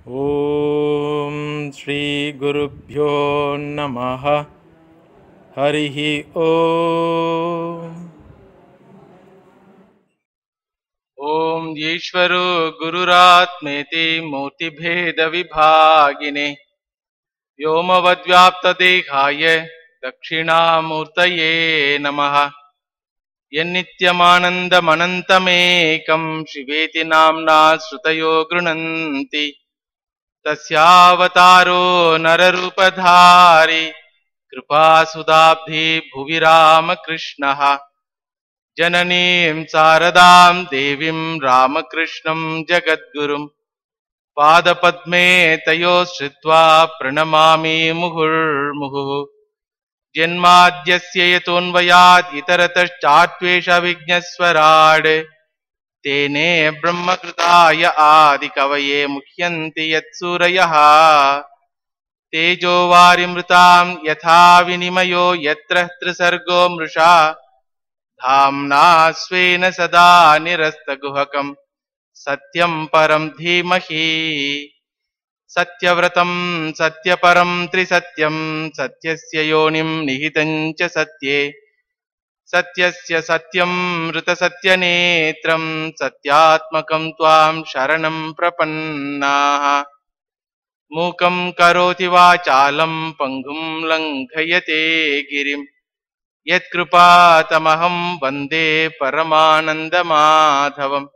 ॐ श्रीगुरुभ्यो नमः हरिः ॐ ॐ ईश्वरो गुरुरात्मेति मूर्तिभेदविभागिने व्योमवद्व्याप्तदेहाय दक्षिणामूर्तये नमः यन्नित्यमानन्दमनन्तमेकं शिवेति नाम्ना श्रुतयो गृह्णन्ति तस्यावतारो नररूपधारि कृपासुदाब्धि भुवि रामकृष्णः जननीं शारदां देवीं रामकृष्णं जगद्गुरुम् पादपद्मे तयोः श्रित्वा प्रणमामि मुहुर्मुहुः जन्माद्यस्य यतोऽन्वयात् इतरतश्चात्वेषविज्ञस्वराड् तेने ब्रह्मकृताय आदिकवये मुह्यन्ति यत्सूरयः तेजो वारिमृतां यथा विनिमयो यत्र त्रिसर्गो मृषा धाम्ना स्वेन सदा निरस्तगुहकम् सत्यं परं धीमहि सत्यव्रतं सत्यपरं त्रिसत्यं सत्यस्य योनिं निहितं च सत्ये सत्यस्य सत्यं मृतसत्यनेत्रं सत्यात्मकं त्वां शरणं प्रपन्नाः मूकं करोति वाचालं पङ्गुं लङ्घयते गिरिं यत्कृपातमहं वन्दे परमानन्दमाधवम्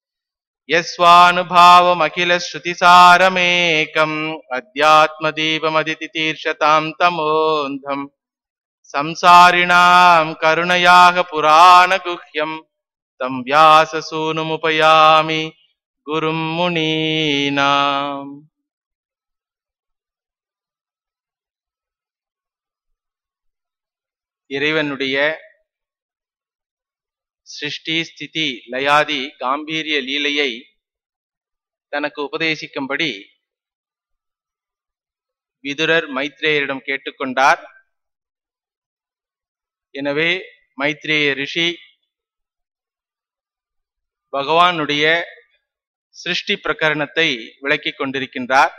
यस्वानुभावमखिलश्रुतिसारमेकम् अध्यात्मदीपमदितितीर्षतां तमोऽन्धम् संसारिणां करुणयाः पुराणगुह्यम् तं व्याससूनुमुपयामि गुरुं मुनीनाम् இறைவனுடைய சிருஷ்டி ஸ்திதி லயாதி காம்பீரிய லீலையை தனக்கு உபதேசிக்கும்படி விதுரர் மைத்ரேயரிடம் கேட்டுக்கொண்டார் எனவே மைத்ரேய ரிஷி பகவானுடைய சிருஷ்டி பிரகரணத்தை விளக்கிக் கொண்டிருக்கின்றார்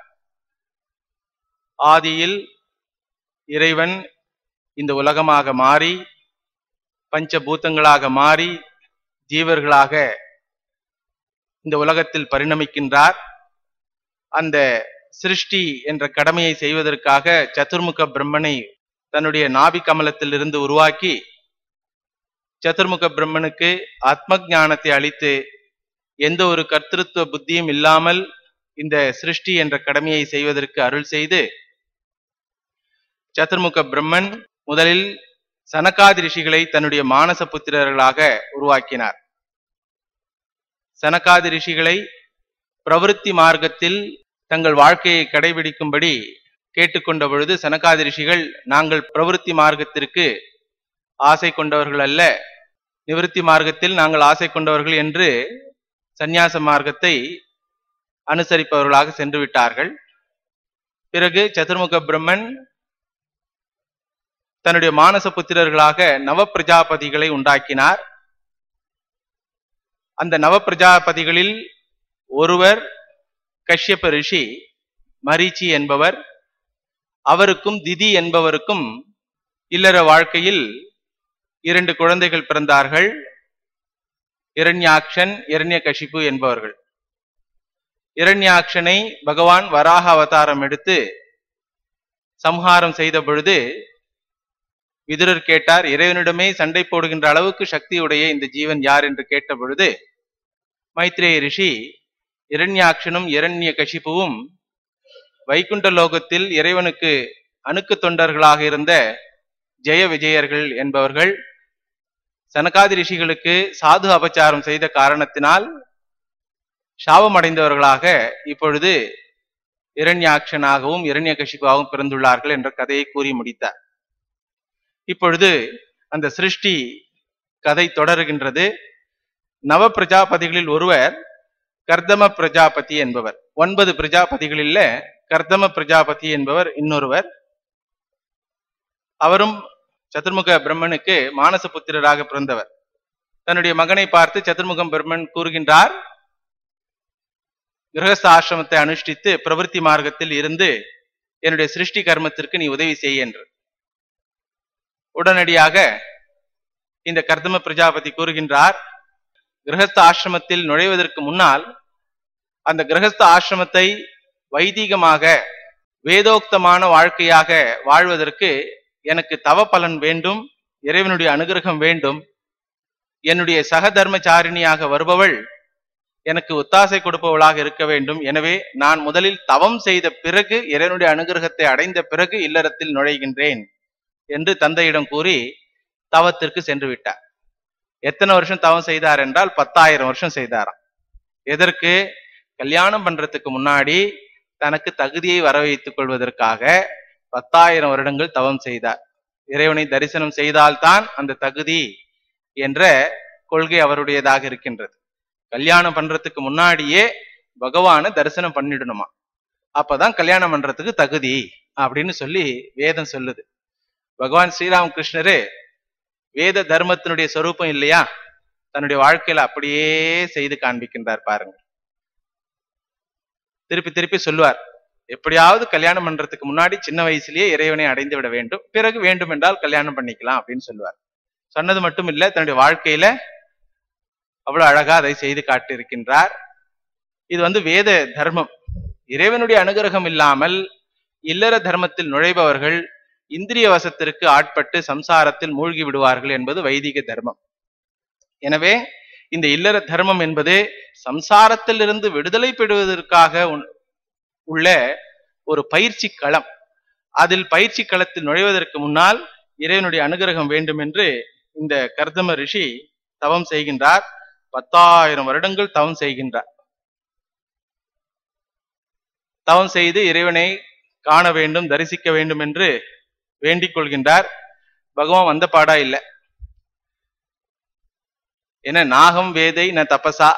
ஆதியில் இறைவன் இந்த உலகமாக மாறி பஞ்சபூதங்களாக மாறி ஜீவர்களாக இந்த உலகத்தில் பரிணமிக்கின்றார் அந்த சிருஷ்டி என்ற கடமையை செய்வதற்காக சதுர்முக பிரம்மனை தன்னுடைய நாபி கமலத்தில் இருந்து உருவாக்கி சதுர்முக பிரம்மனுக்கு ஆத்ம ஞானத்தை அளித்து எந்த ஒரு கர்த்திருவ புத்தியும் இல்லாமல் இந்த சிருஷ்டி என்ற கடமையை செய்வதற்கு அருள் செய்து சதுர்முக பிரம்மன் முதலில் சனகாதி ரிஷிகளை தன்னுடைய மானச புத்திரர்களாக உருவாக்கினார் சனகாதி ரிஷிகளை பிரவருத்தி மார்க்கத்தில் தங்கள் வாழ்க்கையை கடைபிடிக்கும்படி கேட்டுக்கொண்ட பொழுது சனகாதி ரிஷிகள் நாங்கள் பிரவருத்தி மார்க்கத்திற்கு ஆசை கொண்டவர்கள் அல்ல நிவிருத்தி மார்க்கத்தில் நாங்கள் ஆசை கொண்டவர்கள் என்று சந்நியாச மார்க்கத்தை அனுசரிப்பவர்களாக சென்று விட்டார்கள் பிறகு சதுர்முக பிரம்மன் தன்னுடைய மானச புத்திரர்களாக நவ பிரஜாபதிகளை உண்டாக்கினார் அந்த நவ பிரஜாபதிகளில் ஒருவர் கஷ்யப ரிஷி மரீச்சி என்பவர் அவருக்கும் திதி என்பவருக்கும் இல்லற வாழ்க்கையில் இரண்டு குழந்தைகள் பிறந்தார்கள் இரண்யாக்ஷன் இரண்ய கஷிப்பு என்பவர்கள் இரண்யாக்ஷனை பகவான் வராக அவதாரம் எடுத்து சம்ஹாரம் செய்த பொழுது விதுரர் கேட்டார் இறைவனிடமே சண்டை போடுகின்ற அளவுக்கு சக்தியுடைய இந்த ஜீவன் யார் என்று கேட்ட பொழுது மைத்ரேய ரிஷி இரண்யாக்ஷனும் இரண்ய கஷிப்புவும் வைகுண்ட லோகத்தில் இறைவனுக்கு அணுக்கு தொண்டர்களாக இருந்த ஜெய விஜயர்கள் என்பவர்கள் சனகாதி ரிஷிகளுக்கு சாது அபச்சாரம் செய்த காரணத்தினால் சாபமடைந்தவர்களாக இப்பொழுது இரண்யாக்ஷனாகவும் இரண்ய கஷிப்பாகவும் பிறந்துள்ளார்கள் என்ற கதையை கூறி முடித்தார் இப்பொழுது அந்த சிருஷ்டி கதை தொடருகின்றது நவ பிரஜாபதிகளில் ஒருவர் கர்தம பிரஜாபதி என்பவர் ஒன்பது பிரஜாபதிகளில் கர்தம பிரஜாபதி என்பவர் இன்னொருவர் அவரும் சதுர்முக பிரம்மனுக்கு மானச புத்திரராக பிறந்தவர் தன்னுடைய மகனை பார்த்து சதுர்முகம் பிரம்மன் கூறுகின்றார் கிரகஸ்த ஆசிரமத்தை அனுஷ்டித்து பிரவருத்தி மார்க்கத்தில் இருந்து என்னுடைய சிருஷ்டி கர்மத்திற்கு நீ உதவி செய் என்று உடனடியாக இந்த கர்தம பிரஜாபதி கூறுகின்றார் கிரகஸ்த ஆசிரமத்தில் நுழைவதற்கு முன்னால் அந்த கிரகஸ்த ஆசிரமத்தை வைதீகமாக வேதோக்தமான வாழ்க்கையாக வாழ்வதற்கு எனக்கு தவ பலன் வேண்டும் இறைவனுடைய அனுகிரகம் வேண்டும் என்னுடைய சக தர்மச்சாரிணியாக வருபவள் எனக்கு ஒத்தாசை கொடுப்பவளாக இருக்க வேண்டும் எனவே நான் முதலில் தவம் செய்த பிறகு இறைவனுடைய அனுகிரகத்தை அடைந்த பிறகு இல்லறத்தில் நுழைகின்றேன் என்று தந்தையிடம் கூறி தவத்திற்கு சென்று விட்டார் எத்தனை வருஷம் தவம் செய்தார் என்றால் பத்தாயிரம் வருஷம் செய்தாராம் எதற்கு கல்யாணம் பண்றதுக்கு முன்னாடி தனக்கு தகுதியை வர வைத்துக் கொள்வதற்காக பத்தாயிரம் வருடங்கள் தவம் செய்தார் இறைவனை தரிசனம் செய்தால்தான் அந்த தகுதி என்ற கொள்கை அவருடையதாக இருக்கின்றது கல்யாணம் பண்றதுக்கு முன்னாடியே பகவானை தரிசனம் பண்ணிடணுமா அப்பதான் கல்யாணம் பண்றதுக்கு தகுதி அப்படின்னு சொல்லி வேதம் சொல்லுது பகவான் ஸ்ரீராமகிருஷ்ணரு வேத தர்மத்தினுடைய சொரூபம் இல்லையா தன்னுடைய வாழ்க்கையில அப்படியே செய்து காண்பிக்கின்றார் பாருங்க திருப்பி திருப்பி சொல்லுவார் எப்படியாவது கல்யாணம் பண்றதுக்கு முன்னாடி சின்ன வயசுலயே இறைவனை அடைந்து விட வேண்டும் பிறகு வேண்டும் என்றால் கல்யாணம் பண்ணிக்கலாம் அப்படின்னு சொல்லுவார் சொன்னது மட்டும் இல்ல தன்னுடைய வாழ்க்கையில அவ்வளவு அழகா அதை செய்து காட்டியிருக்கின்றார் இது வந்து வேத தர்மம் இறைவனுடைய அனுகிரகம் இல்லாமல் இல்லற தர்மத்தில் நுழைபவர்கள் இந்திரிய வசத்திற்கு ஆட்பட்டு சம்சாரத்தில் மூழ்கி விடுவார்கள் என்பது வைதிக தர்மம் எனவே இந்த இல்லற தர்மம் என்பது சம்சாரத்திலிருந்து விடுதலை பெறுவதற்காக உள்- உள்ள ஒரு பயிற்சி களம் அதில் பயிற்சி களத்தில் நுழைவதற்கு முன்னால் இறைவனுடைய அனுகிரகம் வேண்டும் என்று இந்த கர்தம ரிஷி தவம் செய்கின்றார் பத்தாயிரம் வருடங்கள் தவம் செய்கின்றார் தவம் செய்து இறைவனை காண வேண்டும் தரிசிக்க வேண்டும் என்று வேண்டிக் கொள்கின்றார் பகவான் வந்த பாடா இல்ல என்ன நாகம் வேதை ந தபசா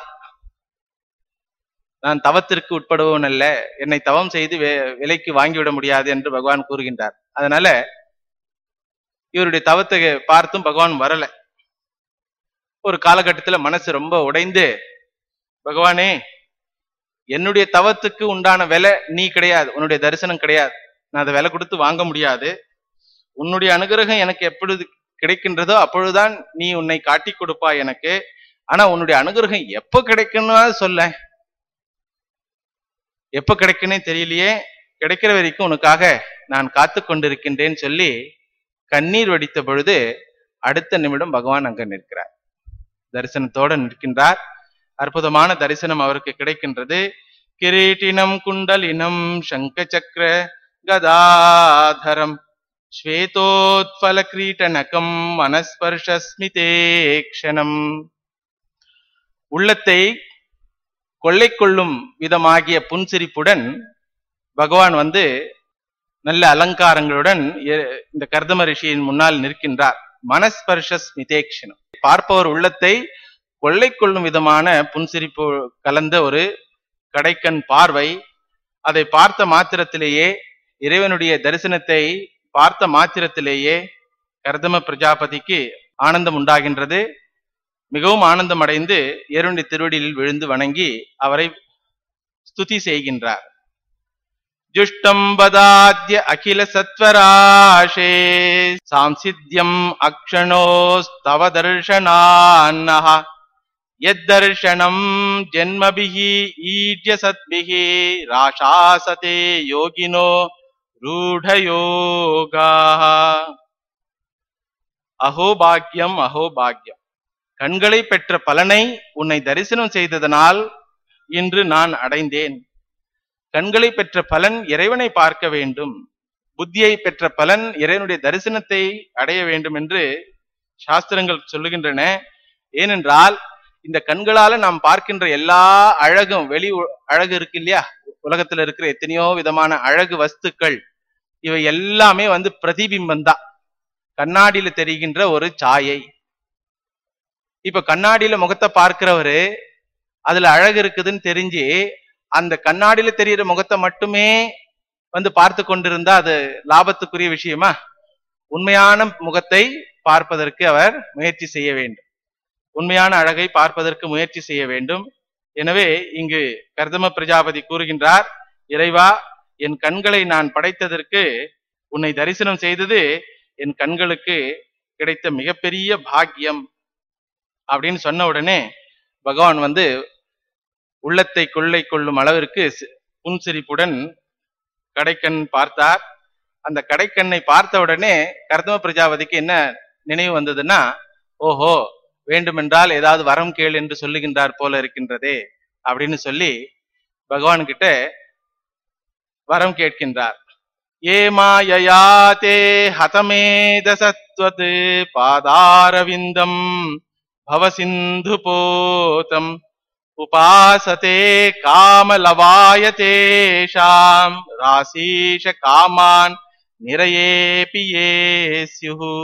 நான் தவத்திற்கு உட்படுபவன் அல்ல என்னை தவம் செய்து வே- விலைக்கு வாங்கிவிட முடியாது என்று பகவான் கூறுகின்றார் அதனால இவருடைய தவத்தை பார்த்தும் பகவான் வரல ஒரு காலகட்டத்துல மனசு ரொம்ப உடைந்து பகவானே என்னுடைய தவத்துக்கு உண்டான விலை நீ கிடையாது உன்னுடைய தரிசனம் கிடையாது நான் அதை விலை கொடுத்து வாங்க முடியாது உன்னுடைய அனுகிரகம் எனக்கு எப்பொழுது கிடைக்கின்றதோ அப்பொழுதுதான் நீ உன்னை காட்டிக் கொடுப்பாய் எனக்கு ஆனா உன்னுடைய அனுகிரகம் எப்ப கிடைக்கணும் சொல்ல எப்ப கிடைக்குன்னே தெரியலையே கிடைக்கிற வரைக்கும் உனக்காக நான் காத்து கொண்டிருக்கின்றேன் சொல்லி கண்ணீர் வடித்த பொழுது அடுத்த நிமிடம் பகவான் அங்க நிற்கிறார் தரிசனத்தோட நிற்கின்றார் அற்புதமான தரிசனம் அவருக்கு கிடைக்கின்றது கிரீட்டினம் குண்டலினம் சங்க சக்கர கதாதரம் ஸ்வேதோத்பல கிரீட்டனகம் மனஸ்பர்ஷஸ்மிதேக்ஷணம் உள்ளத்தை கொள்ளை கொள்ளும் விதமாகிய புன்சிரிப்புடன் பகவான் வந்து நல்ல அலங்காரங்களுடன் எ- இந்த கர்தம ரிஷியின் முன்னால் நிற்கின்றார் மனஸ்பர்ஷஸ்மிதேக்ஷணம் பார்ப்பவர் உள்ளத்தை கொள்ளை கொள்ளும் விதமான புன்சிரிப்பு கலந்த ஒரு கடைக்கண் பார்வை அதை பார்த்த மாத்திரத்திலேயே இறைவனுடைய தரிசனத்தை பார்த்த மாத்திரத்திலேயே கர்தம பிரஜாபதிக்கு ஆனந்தம் உண்டாகின்றது மிகவும் ஆனந்தம் அடைந்து இறைவனுடைய திருவடியில் விழுந்து வணங்கி அவரை ஸ்துதி செய்கின்றார் ஜுஷ்டம் பதாத்ய அகில சத்வராஷே சாம்சித்யம் அக்ஷணோஸ்தவ தர்ஷனான்னஹ யத்தர்ஷனம் ஜென்மபிஹி ஈட்ய சத்பிஹி ராஷாசதே யோகினோ ரூಢயோகாः அஹோ பாக்யம் அஹோ பாக்யம் கண்களை பெற்ற பலனை உன்னை தரிசனம் செய்ததனால் இன்று நான் அடைந்தேன் கண்களை பெற்ற பலன் இறைவனை பார்க்க வேண்டும் புத்தியை பெற்ற பலன் இறைவனுடைய தரிசனத்தை அடைய வேண்டும் என்று சாஸ்திரங்கள் சொல்லுகின்றன ஏனென்றால் இந்த கண்களால நாம் பார்க்கின்ற எல்லா அழகும் வெளி உ- அழகு இருக்கு இல்லையா உலகத்துல இருக்கிற எத்தனையோ விதமான அழகு வஸ்துக்கள் இவை எல்லாமே வந்து பிரதிபிம்பம் தான் கண்ணாடியில தெரிகின்ற ஒரு சாயை இப்ப கண்ணாடியில முகத்தை பார்க்கிறவரு அதுல அழகு இருக்குதுன்னு தெரிஞ்சு அந்த கண்ணாடியில தெரியிற முகத்தை மட்டுமே வந்து பார்த்து கொண்டிருந்தா அது லாபத்துக்குரிய விஷயமா உண்மையான முகத்தை பார்ப்பதற்கு அவர் முயற்சி செய்ய வேண்டும் உண்மையான அழகை பார்ப்பதற்கு முயற்சி செய்ய வேண்டும் எனவே இங்கு கர்தம பிரஜாபதி கூறுகின்றார் இறைவா என் கண்களை நான் படைத்ததற்கு உன்னை தரிசனம் செய்தது என் கண்களுக்கு கிடைத்த மிகப்பெரிய பாக்கியம் அப்படின்னு சொன்ன உடனே பகவான் வந்து உள்ளத்தை கொள்ளை கொள்ளும் அளவிற்கு சி- புன்சிரிப்புடன் கடைக்கண் பார்த்தார் அந்த கடைக்கண்ணை பார்த்த உடனே கர்தம பிரஜாபதிக்கு என்ன நினைவு வந்ததுன்னா ஓஹோ வேண்டுமென்றால் ஏதாவது வரம் கேள் என்று சொல்லுகின்றார் போல இருக்கின்றதே அப்படின்னு சொல்லி பகவான் கிட்ட வரம் கேட்கின்றார் ஏ மாயயா தே ஹதமேத சத்வத் பாதாரவிந்தம் பவசிந்து போதம் உபாசதே காமலவாய தேஷாம் ராசீஷ காமான் நிறையேபி ஏஸ்யுஹு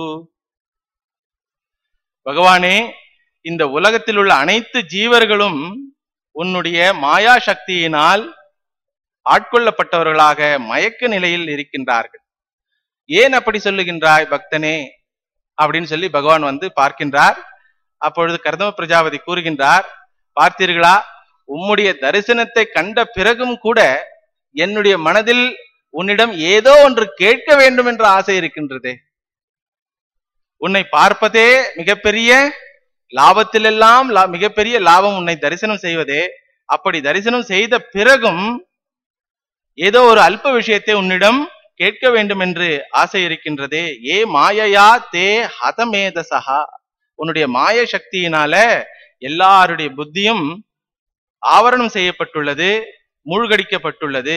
பகவானே இந்த உலகத்தில் உள்ள அனைத்து ஜீவர்களும் உன்னுடைய மாயா சக்தியினால் ஆட்கொள்ளப்பட்டவர்களாக மயக்க நிலையில் இருக்கின்றார்கள் ஏன் அப்படி சொல்லுகின்றாய் பக்தனே அப்படின்னு சொல்லி பகவான் வந்து பார்க்கின்றார் அப்பொழுது கர்தம பிரஜாபதி கூறுகின்றார் பார்த்தீர்களா உம்முடைய தரிசனத்தை கண்ட பிறகும் கூட என்னுடைய மனதில் உன்னிடம் ஏதோ ஒன்று கேட்க வேண்டும் என்ற ஆசை இருக்கின்றதே உன்னை பார்ப்பதே மிகப்பெரிய லாபத்திலெல்லாம் லா- மிகப்பெரிய லாபம் உன்னை தரிசனம் செய்வதே அப்படி தரிசனம் செய்த பிறகும் ஏதோ ஒரு அல்ப விஷயத்தை உன்னிடம் கேட்க வேண்டும் என்று ஆசை இருக்கின்றதே ஏ மாயையா தே ஹதமேதசகா உன்னுடைய மாய சக்தியினால எல்லாருடைய புத்தியும் ஆவரணம் செய்யப்பட்டுள்ளது மூழ்கடிக்கப்பட்டுள்ளது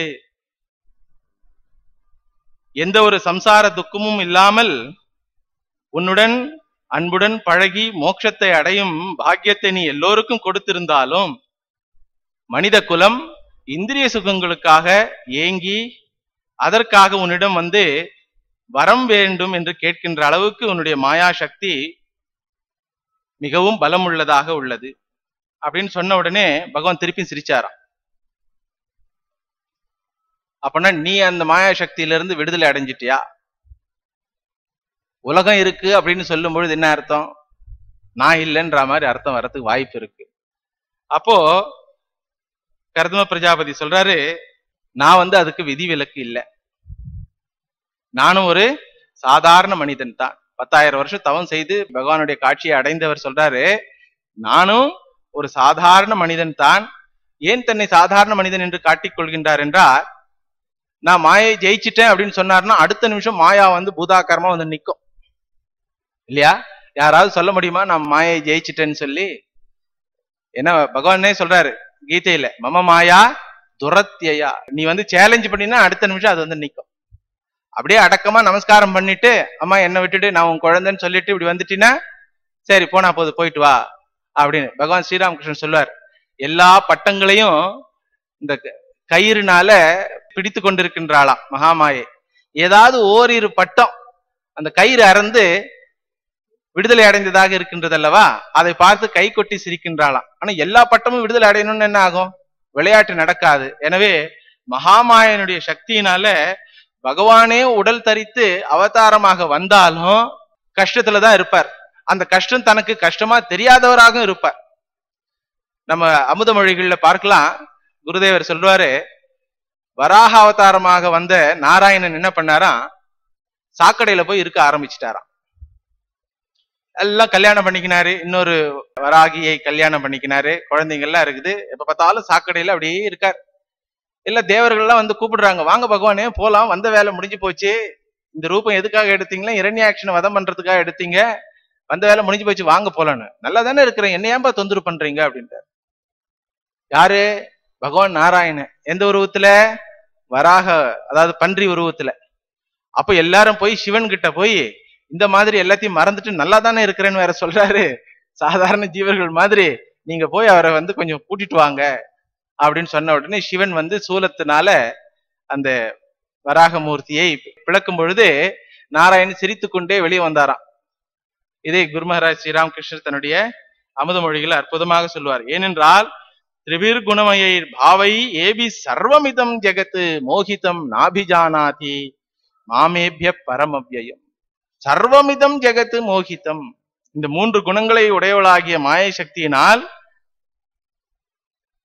எந்த ஒரு சம்சார துக்கமும் இல்லாமல் உன்னுடன் அன்புடன் பழகி மோட்சத்தை அடையும் பாக்கியத்தை நீ எல்லோருக்கும் கொடுத்திருந்தாலும் மனித குலம் இந்திரிய சுகங்களுக்காக ஏங்கி அதற்காக உன்னிடம் வந்து வரம் வேண்டும் என்று கேட்கின்ற அளவுக்கு உன்னுடைய மாயா சக்தி மிகவும் பலம் உள்ளதாக உள்ளது அப்படின்னு சொன்ன உடனே பகவான் திருப்பி சிரிச்சாராம் அப்பனா நீ அந்த மாயா சக்தியிலிருந்து விடுதலை அடைஞ்சிட்டியா உலகம் இருக்கு அப்படின்னு சொல்லும் பொழுது என்ன அர்த்தம் நான் இல்லைன்ற மாதிரி அர்த்தம் வரதுக்கு வாய்ப்பு இருக்கு அப்போ கர்தம பிரஜாபதி சொல்றாரு நான் வந்து அதுக்கு விதிவிலக்கு இல்லை நானும் ஒரு சாதாரண மனிதன் தான் பத்தாயிரம் வருஷம் தவம் செய்து பகவானுடைய காட்சியை அடைந்தவர் சொல்றாரு நானும் ஒரு சாதாரண மனிதன் தான் ஏன் தன்னை சாதாரண மனிதன் என்று காட்டிக் கொள்கின்றார் என்றால் நான் மாயை ஜெயிச்சிட்டேன் அப்படின்னு சொன்னார்னா அடுத்த நிமிஷம் மாயா வந்து பூதாகாரமா வந்து நிக்கும் இல்லையா யாராவது சொல்ல முடியுமா நான் மாயை ஜெயிச்சிட்டேன்னு சொல்லி என்ன பகவானே சொல்றாரு கீதையில மம மாயா துரத்தியா நீ வந்து சேலஞ்ச் பண்ணினா அடுத்த நிமிஷம் அது வந்து நிக்கும் அப்படியே அடக்கமா நமஸ்காரம் பண்ணிட்டு அம்மா என்னை விட்டுட்டு நான் உன் குழந்தைன்னு சொல்லிட்டு இப்படி வந்துட்டீன்னா சரி போனா போது போயிட்டு வா அப்படின்னு பகவான் ஸ்ரீராமகிருஷ்ணன் சொல்லுவார் எல்லா பட்டங்களையும் இந்த க- கயிறுனால பிடித்து கொண்டிருக்கின்றாளாம் மகாமாயை ஏதாவது ஓரிரு பட்டம் அந்த கயிறு அறந்து விடுதலை அடைந்ததாக இருக்கின்றது அல்லவா அதை பார்த்து கை கொட்டி சிரிக்கின்றாளாம் ஆனா எல்லா பட்டமும் விடுதலை அடையணும்னு என்ன ஆகும் விளையாட்டு நடக்காது எனவே மகாமாயனுடைய சக்தியினால பகவானே உடல் தரித்து அவதாரமாக வந்தாலும் கஷ்டத்துல தான் இருப்பார் அந்த கஷ்டம் தனக்கு கஷ்டமா தெரியாதவராகவும் இருப்பார் நம்ம அமுத மொழிகள்ல பார்க்கலாம் குருதேவர் சொல்றாரு வராக அவதாரமாக வந்த நாராயணன் என்ன பண்ணாராம் சாக்கடையில போய் இருக்க ஆரம்பிச்சிட்டாராம் எல்லாம் கல்யாணம் பண்ணிக்கினாரு இன்னொரு வராகியை கல்யாணம் பண்ணிக்கினாரு குழந்தைங்க எல்லாம் இருக்குது எப்ப பார்த்தாலும் சாக்கடையில அப்படியே இருக்கார் இல்ல தேவர்கள்லாம் வந்து கூப்பிடுறாங்க வாங்க பகவானே போலாம் வந்த வேலை முடிஞ்சு போச்சு இந்த ரூபம் எதுக்காக எடுத்தீங்களா இரண்யாக்ஷனை வதம் பண்றதுக்காக எடுத்தீங்க வந்த வேலை முடிஞ்சு போச்சு வாங்க போலான்னு நல்லா தானே இருக்கிறேன் என்ன ஏன்பா தொந்தரவு பண்றீங்க அப்படின்றார் யாரு பகவான் நாராயணன் எந்த உருவத்துல வராக அதாவது பன்றி உருவத்துல அப்ப எல்லாரும் போய் சிவன் கிட்ட போய் இந்த மாதிரி எல்லாத்தையும் மறந்துட்டு நல்லா தானே இருக்கிறேன்னு வேற சொல்றாரு சாதாரண ஜீவர்கள் மாதிரி நீங்க போய் அவரை வந்து கொஞ்சம் கூட்டிட்டு வாங்க அப்படின்னு சொன்ன உடனே சிவன் வந்து சூலத்தினால அந்த வராகமூர்த்தியை பிளக்கும் பொழுது நாராயணன் சிரித்துக்கொண்டே வெளியே வந்தாராம் இதை குரு மகாராஜ் ஸ்ரீராமகிருஷ்ணர் தன்னுடைய அமுத மொழிகள் அற்புதமாக சொல்வார் ஏனென்றால் திரிவிர் குணமயை பாவை ஏபி சர்வமிதம் ஜெகத்து மோகிதம் நாபிஜானாதி மாமேபிய பரமவ்யயம் சர்வமிதம் ஜெகத்து மோகிதம் இந்த மூன்று குணங்களை உடையவளாகிய மாயை சக்தியினால்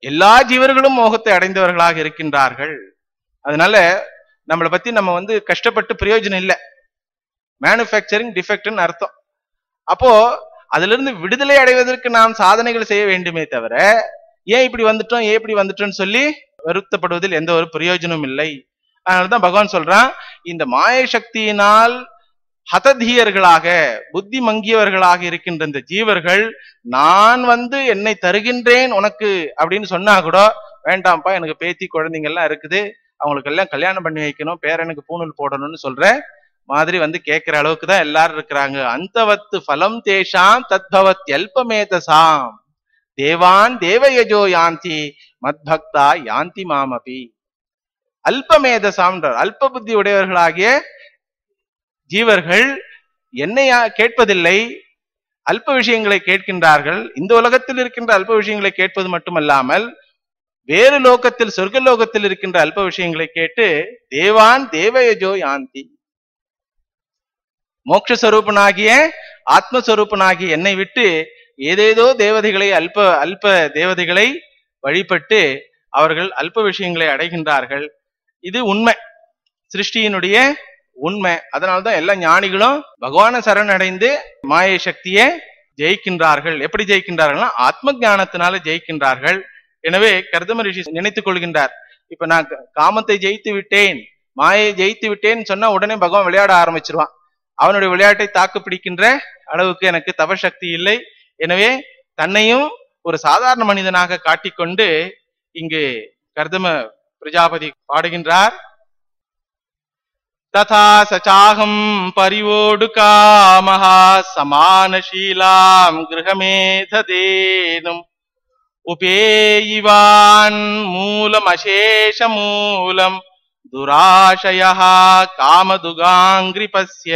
எல்லா ஜீவர்களும் மோகத்தை அடைந்தவர்களாக இருக்கின்றார்கள் அதனால நம்மளை பத்தி நம்ம வந்து கஷ்டப்பட்டு பிரயோஜனம் இல்லை மேனுஃபேக்சரிங் டிஃபெக்ட்னு அர்த்தம் அப்போ அதுல இருந்து விடுதலை அடைவதற்கு நாம் சாதனைகள் செய்ய வேண்டுமே தவிர ஏன் இப்படி வந்துட்டோம் ஏன் இப்படி வந்துட்டோம்னு சொல்லி வருத்தப்படுவதில் எந்த ஒரு பிரயோஜனமும் இல்லை அதனாலதான் பகவான் சொல்றான் இந்த மாய சக்தியினால் ஹததீயர்களாக புத்தி மங்கியவர்களாக இருக்கின்ற இந்த ஜீவர்கள் நான் வந்து என்னை தருகின்றேன் உனக்கு அப்படின்னு சொன்னா கூட வேண்டாம்ப்பா எனக்கு பேத்தி குழந்தைங்க எல்லாம் இருக்குது அவங்களுக்கு எல்லாம் கல்யாணம் பண்ணி வைக்கணும் பேரனுக்கு பூணூல் போடணும்னு சொல்ற மாதிரி வந்து கேட்கிற அளவுக்கு தான் எல்லாரும் இருக்கிறாங்க அந்தவத்து ஃபலம் தேஷாம் தத்பவத் எல்பமேதசாம் தேவான் தேவயஜோ யாந்தி மத்பக்தா யாந்தி மாமபி அல்பமேதசாம்ன்றார் அல்ப புத்தி உடையவர்களாகிய ஜீவர்கள் என்னை கேட்பதில்லை அல்ப விஷயங்களை கேட்கின்றார்கள் இந்த உலகத்தில் இருக்கின்ற அல்ப விஷயங்களை கேட்பது மட்டுமல்லாமல் வேறு லோகத்தில் சொர்க்க லோகத்தில் இருக்கின்ற அல்ப விஷயங்களை கேட்டு தேவான் தேவயஜோ யாந்தி மோட்சஸ்வரூபனாகிய ஆத்மஸ்வரூபனாகிய என்னை விட்டு ஏதேதோ தேவதைகளை அல்ப அல்ப தேவதைகளை வழிபட்டு அவர்கள் அல்ப விஷயங்களை அடைகின்றார்கள் இது உண்மை சிருஷ்டியினுடைய உண்மை அதனால்தான் எல்லா ஞானிகளும் பகவான சரணடைந்து மாயை சக்தியை ஜெயிக்கின்றார்கள் எப்படி ஜெயிக்கின்றார்கள்னா ஆத்ம ஞானத்தினால ஜெயிக்கின்றார்கள் எனவே கர்தம ரிஷி நினைத்துக் கொள்கின்றார் இப்ப நான் க- காமத்தை ஜெயித்து விட்டேன் மாயை ஜெயித்து விட்டேன்னு சொன்னா உடனே பகவான் விளையாட ஆரம்பிச்சிருவான் அவனுடைய விளையாட்டை தாக்கு பிடிக்கின்ற அளவுக்கு எனக்கு தவசக்தி இல்லை எனவே தன்னையும் ஒரு சாதாரண மனிதனாக காட்டிக்கொண்டு இங்கு கர்தம பிரஜாபதி பாடுகின்றார் ததா சச்சாகம் பரிவோடு காமஹா சமானசீலாம் கிரகமேததேனும் உபேயிவான் மூலம் அசேஷ மூலம் துராஷய காமதுகாங்கிரிபஸ்ய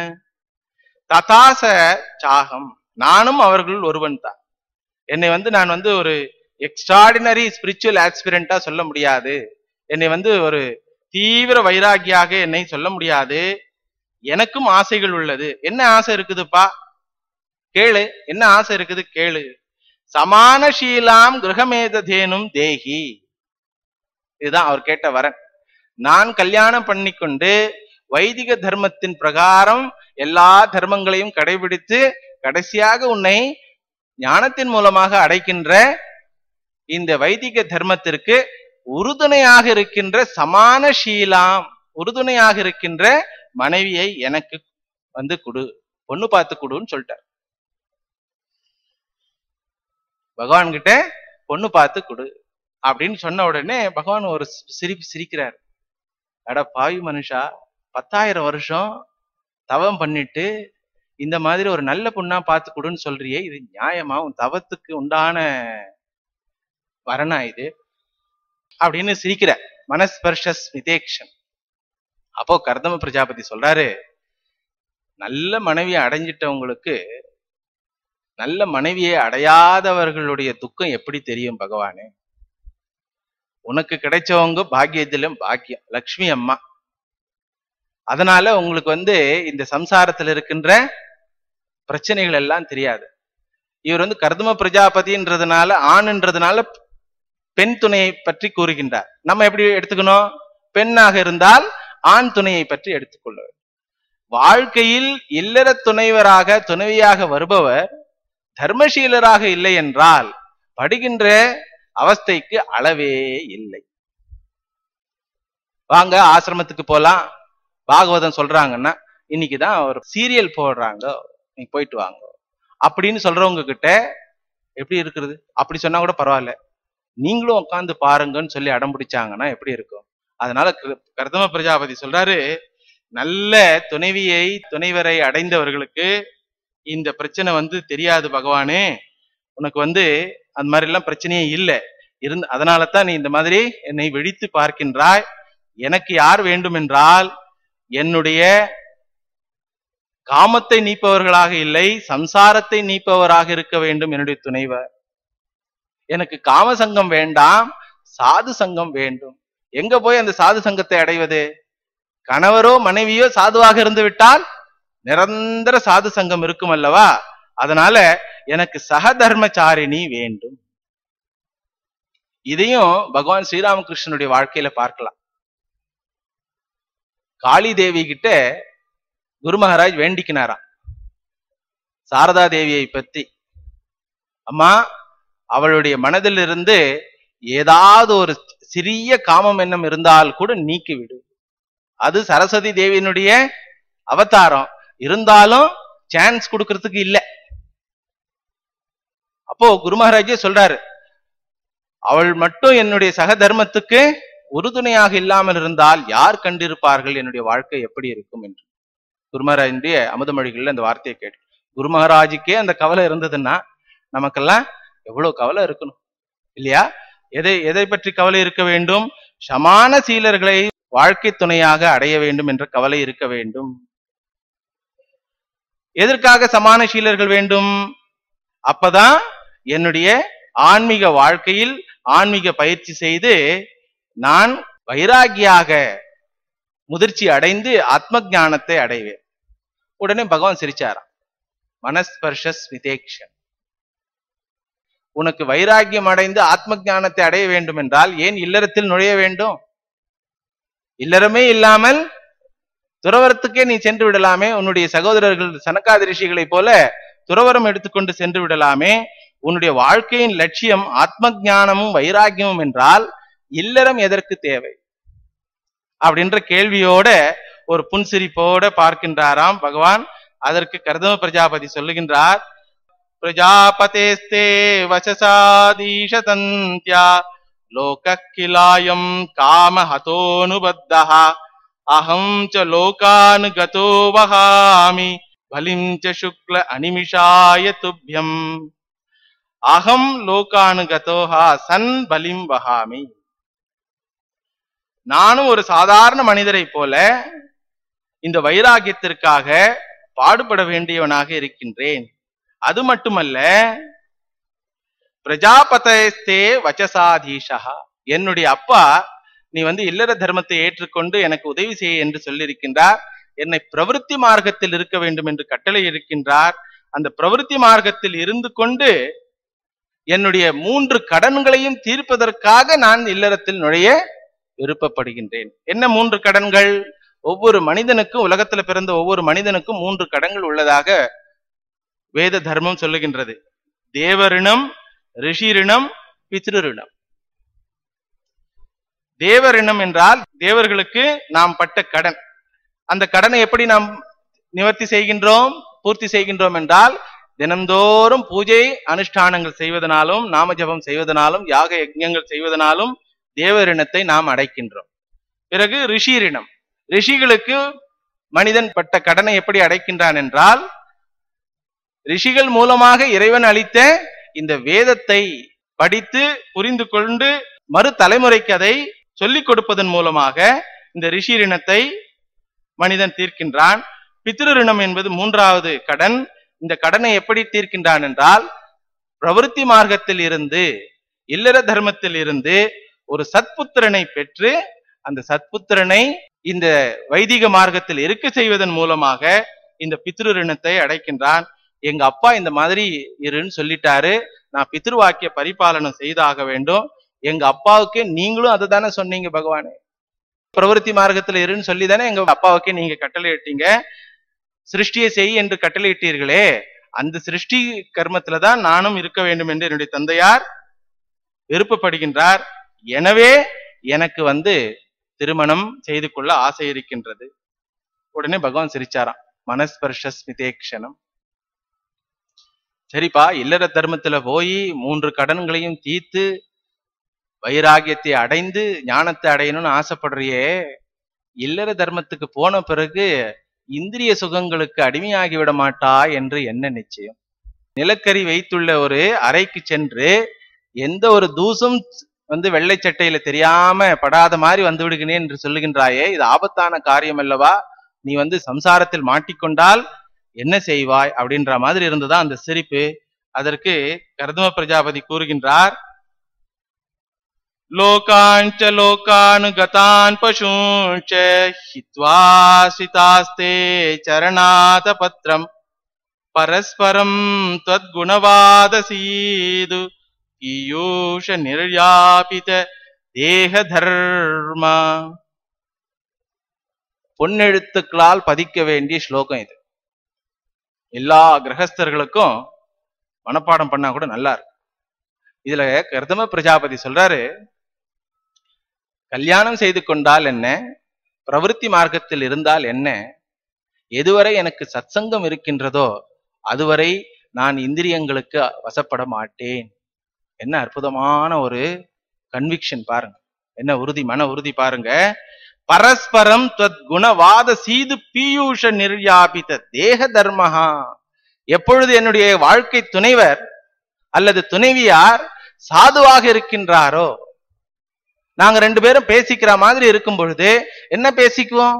ததாச சாகம் நானும் அவர்கள் ஒருவன் தான் என்னை வந்து நான் வந்து ஒரு எக்ஸ்ட்ராடினரி ஸ்பிரிச்சுவல் ஆஸ்பிரண்டா சொல்ல முடியாது என்னை வந்து ஒரு தீவிர வைராகியாக என்னை சொல்ல முடியாது எனக்கும் ஆசைகள் உள்ளது என்ன ஆசை இருக்குதுப்பா கேளு என்ன ஆசை இருக்குது கேளு சமானசீலாம் கிரகமேததேனும் தேகி இதுதான் அவர் கேட்ட வரன் நான் கல்யாணம் பண்ணிக்கொண்டு வைதிக தர்மத்தின் பிரகாரம் எல்லா தர்மங்களையும் கடைபிடித்து கடைசியாக உன்னை ஞானத்தின் மூலமாக அடைக்கின்ற இந்த வைதிக தர்மத்திற்கு உறுதுணையாக இருக்கின்ற சமானசீலாம் உறுதுணையாக இருக்கின்ற மனைவியை எனக்கு வந்து கொடு பொண்ணு பார்த்து கொடுன்னு சொல்லிட்டார் பகவான் கிட்ட பொண்ணு பார்த்து கொடு அப்படின்னு சொன்ன உடனே பகவான் ஒரு சி- சிரிப்பு சிரிக்கிறார் அட பாவி மனுஷா பத்தாயிரம் வருஷம் தவம் பண்ணிட்டு இந்த மாதிரி ஒரு நல்ல பொண்ணா பார்த்து கொடுன்னு சொல்றியே இது நியாயமா உன் தவத்துக்கு உண்டான வரனா இது அப்படின்னு சிரிக்கிற மனஸ்பர்ஷஸ் மிதேக்ஷன் அப்போ கர்தம பிரஜாபதி சொல்றாரு நல்ல மனைவியை அடைஞ்சிட்டவங்களுக்கு நல்ல மனைவியை அடையாதவர்களுடைய துக்கம் எப்படி தெரியும் பகவானே உனக்கு கிடைச்சவங்க பாக்கியத்திலும் பாக்கியம் லக்ஷ்மி அம்மா அதனால உங்களுக்கு வந்து இந்த சம்சாரத்துல இருக்கின்ற பிரச்சனைகள் எல்லாம் தெரியாது இவர் வந்து கர்தம பிரஜாபதின்றதுனால ஆண்ன்றதுனால பெண் துணையை பற்றி கூறுகின்றார் நம்ம எப்படி எடுத்துக்கணும் பெண்ணாக இருந்தால் ஆண் துணையை பற்றி எடுத்துக்கொள்ள வேண்டும். வாழ்க்கையில் இல்லற துணைவராக துணைவியாக வருபவர் தர்மசீலராக இல்லை என்றால் படுகின்ற அவஸ்தைக்கு அளவே இல்லை வாங்க ஆசிரமத்துக்கு போலாம் பாகவதம் சொல்றாங்கன்னா இன்னைக்குதான் ஒரு சீரியல் போடுறாங்க நீ போயிட்டு வாங்க அப்படின்னு சொல்றவங்க கிட்ட எப்படி இருக்கிறது அப்படி சொன்னா கூட பரவாயில்ல நீங்களும் உட்காந்து பாருங்கன்னு சொல்லி அடம் பிடிச்சாங்கன்னா எப்படி இருக்கும் அதனால க- கர்தம பிரஜாபதி சொல்றாரு நல்ல துணைவியை துணைவரை அடைந்தவர்களுக்கு இந்த பிரச்சனை வந்து தெரியாது பகவானே உனக்கு வந்து அந்த மாதிரி எல்லாம் பிரச்சனையே இல்லை இருந்து அதனால தான் நீ இந்த மாதிரி என்னை விழித்து பார்க்கின்றாய் எனக்கு யார் வேண்டும் என்றால் என்னுடைய காமத்தை நீப்பவர்களாக இல்லை சம்சாரத்தை நீப்பவராக இருக்க வேண்டும் என்னுடைய துணைவர் எனக்கு காம சங்கம் வேண்டாம் சாது சங்கம் வேண்டும் எங்க போய் அந்த சாது சங்கத்தை அடைவது கணவரோ மனைவியோ சாதுவாக இருந்து விட்டால் நிரந்தர சாது சங்கம் இருக்கும் அல்லவா அதனால எனக்கு சகதர்மச்சாரிணி வேண்டும் இதையும் பகவான் ஸ்ரீராமகிருஷ்ணனுடைய வாழ்க்கையில பார்க்கலாம் காளி தேவி கிட்ட குரு மகாராஜ் வேண்டிக்கினாராம் சாரதா தேவியை பத்தி அம்மா அவளுடைய மனதிலிருந்து ஏதாவது ஒரு சிறிய காமம் எண்ணம் இருந்தால் கூட நீக்கி விடு அது சரஸ்வதி தேவியினுடைய அவதாரம் இருந்தாலும் சான்ஸ் கொடுக்கறதுக்கு இல்ல அப்போ குரு மகாராஜே சொல்றாரு அவள் மட்டும் என்னுடைய சக தர்மத்துக்கு உறுதுணையாக இல்லாமல் இருந்தால் யார் கண்டிருப்பார்கள் என்னுடைய வாழ்க்கை எப்படி இருக்கும் என்று குரு மகாராஜனுடைய அமுதமொழிகள்ல அந்த வார்த்தையை கேட்டு குரு மகாராஜுக்கே அந்த கவலை இருந்ததுன்னா நமக்கெல்லாம் எவ்வளவு கவலை இருக்கணும் இல்லையா எதை எதை பற்றி கவலை இருக்க வேண்டும் சமான சீலர்களை வாழ்க்கை துணையாக அடைய வேண்டும் என்ற கவலை இருக்க வேண்டும் எதற்காக சமான சீலர்கள் வேண்டும் அப்பதான் என்னுடைய ஆன்மீக வாழ்க்கையில் ஆன்மீக பயிற்சி செய்து நான் வைராகியாக முதிர்ச்சி அடைந்து ஆத்ம ஞானத்தை அடைவேன் உடனே பகவான் சிரிச்சாராம் மனஸ்பர்ஷ ஸ்மிதேக்ஷன் உனக்கு வைராகியம் அடைந்து ஆத்ம ஞானத்தை அடைய வேண்டும் என்றால் ஏன் இல்லறத்தில் நுழைய வேண்டும் இல்லறமே இல்லாமல் துறவரத்துக்கே நீ சென்று விடலாமே உன்னுடைய சகோதரர்கள் சனகாதி ரிஷிகளைப் போல துறவரம் எடுத்துக்கொண்டு சென்று விடலாமே உன்னுடைய வாழ்க்கையின் லட்சியம் ஆத்ம ஞானமும் வைராகியமும் என்றால் இல்லறம் எதற்கு தேவை அப்படின்ற கேள்வியோட ஒரு புன்சிரிப்போட பார்க்கின்றாராம் பகவான் அதற்கு கர்தம பிரஜாபதி சொல்லுகின்றார் பிரஜாபதேஸ்தே வசசாதீஷதந்தியா லோக கிலாயம் காம ஹதோனுபத்தः அகம் ச லோகான் கதோ வகாமி பலிம் ச சுக்ல அனிமிஷாய துப்யம் அகம் லோகானு கதோஹா சன் பலிம் வகாமி நானும் ஒரு சாதாரண மனிதரை போல இந்த வைராகியத்திற்காக பாடுபட வேண்டியவனாக இருக்கின்றேன் அது மட்டுமல்ல பிரஜாபதேஸ்தே வச்சசாதீஷா என்னுடைய அப்பா நீ வந்து இல்லற தர்மத்தை ஏற்றுக்கொண்டு எனக்கு உதவி செய்ய என்று சொல்லியிருக்கின்றார் என்னை பிரவிற்த்தி மார்க்கத்தில் இருக்க வேண்டும் என்று கட்டளை இருக்கின்றார் அந்த பிரவிற்த்தி மார்க்கத்தில் இருந்து கொண்டு என்னுடைய மூன்று கடன்களையும் தீர்ப்பதற்காக நான் இல்லறத்தில் நுழைய விருப்பப்படுகின்றேன் என்ன மூன்று கடன்கள் ஒவ்வொரு மனிதனுக்கும் உலகத்துல பிறந்த ஒவ்வொரு மனிதனுக்கும் மூன்று கடன்கள் உள்ளதாக வேத தர்மம் சொல்லுகின்றது தேவரிணம் ரிஷிரிணம் பித்ருரிணம் தேவரிணம் என்றால் தேவர்களுக்கு நாம் பட்ட கடன் அந்த கடனை எப்படி நாம் நிவர்த்தி செய்கின்றோம் பூர்த்தி செய்கின்றோம் என்றால் தினந்தோறும் பூஜை அனுஷ்டானங்கள் செய்வதனாலும் நாம ஜபம் செய்வதனாலும் யாக யஜ்ஞங்கள் செய்வதனாலும் தேவரிணத்தை நாம் அடைக்கின்றோம் பிறகு ரிஷிரிணம் ரிஷிகளுக்கு மனிதன் பட்ட கடனை எப்படி அடைக்கின்றான் என்றால் ரிஷிகள் மூலமாக இறைவன் அளித்த இந்த வேதத்தை படித்து புரிந்து கொண்டு மறு தலைமுறைக்கு அதை சொல்லிக் கொடுப்பதன் மூலமாக இந்த ரிஷி ரிணத்தை மனிதன் தீர்க்கின்றான் பித்ரு ரிணம் என்பது மூன்றாவது கடன் இந்த கடனை எப்படி தீர்க்கின்றான் என்றால் பிரவருத்தி மார்க்கத்தில் இருந்து இல்லற தர்மத்தில் இருந்து ஒரு சத்புத்திரனை பெற்று அந்த சத்புத்திரனை இந்த வைதிக மார்க்கத்தில் இருக்க செய்வதன் மூலமாக இந்த பித்ரு ரிணத்தை அடைக்கின்றான் எங்க அப்பா இந்த மாதிரி இருன்னு சொல்லிட்டாரு நான் பித்ருவாக்கிய பரிபாலனம் செய்தாக வேண்டும் எங்க அப்பாவுக்கு நீங்களும் அதை தானே சொன்னீங்க பகவானே பிரவருத்தி மார்க்கத்துல இருன்னு சொல்லி தானே எங்க அப்பாவுக்கு நீங்க கட்டளையிட்டீங்க சிருஷ்டியை செய் என்று கட்டளையிட்டீர்களே அந்த சிருஷ்டி கர்மத்துல தான் நானும் இருக்க வேண்டும் என்று என்னுடைய தந்தையார் விருப்பப்படுகின்றார் எனவே எனக்கு வந்து திருமணம் செய்து கொள்ள ஆசை இருக்கின்றது உடனே பகவான் சிரிச்சாராம் மனஸ்பர்ஷ ஸ்மிதேக்ஷணம் சரிப்பா இல்லற தர்மத்துல போய் மூன்று கடன்களையும் தீர்த்து வைராகியத்தை அடைந்து ஞானத்தை அடையணும்னு ஆசைப்படுறியே இல்லற தர்மத்துக்கு போன பிறகு இந்திரிய சுகங்களுக்கு அடிமையாகி விட மாட்டா என்று என்ன நிச்சயம் நிலக்கரி வைத்துள்ள ஒரு அறைக்கு சென்று எந்த ஒரு தூசும் வந்து வெள்ளை சட்டையில தெரியாம படாத மாதிரி வந்து விடுகிறேன் என்று சொல்லுகின்றாயே இது ஆபத்தான காரியம் அல்லவா நீ வந்து சம்சாரத்தில் மாட்டிக்கொண்டால் என்ன செய்வாய் அப்படின்ற மாதிரி இருந்ததா அந்த சிரிப்பு அதற்கு கர்தம பிரஜாபதி கூறுகின்றார் லோகாஞ்ச லோகானு கதான் பசூஞ்ச ஹித்வா சிதாஸ்தே சரணாத பத்ரம் பரஸ்பரம் தத்குணவாதசீது பீயூஷ நிர்யாபித தேக தர்மா பொன்னெழுத்துக்களால் பதிக்க வேண்டிய ஸ்லோகம் இது எல்லா கிரகஸ்தர்களுக்கும் மனப்பாடம் பண்ணா கூட நல்லா இருக்கும் இதுல கர்தம பிரஜாபதி சொல்றாரு கல்யாணம் செய்து கொண்டால் என்ன பிரவிற்த்தி மார்க்கத்தில் இருந்தால் என்ன எதுவரை எனக்கு சத்சங்கம் இருக்கின்றதோ அதுவரை நான் இந்திரியங்களுக்கு வசப்பட மாட்டேன் என்ன அற்புதமான ஒரு கன்விக்ஷன் பாருங்க என்ன உறுதி மன உறுதி பாருங்க பரஸ்பரம் தத் குணவாத சீது பீயூஷ நிர்யாபித தேக தர்மஹா எப்பொழுது என்னுடைய வாழ்க்கை துணைவர் அல்லது துணைவியார் சாதுவாக இருக்கின்றாரோ நாங்க ரெண்டு பேரும் பேசிக்கிற மாதிரி இருக்கும் பொழுது என்ன பேசிக்குவோம்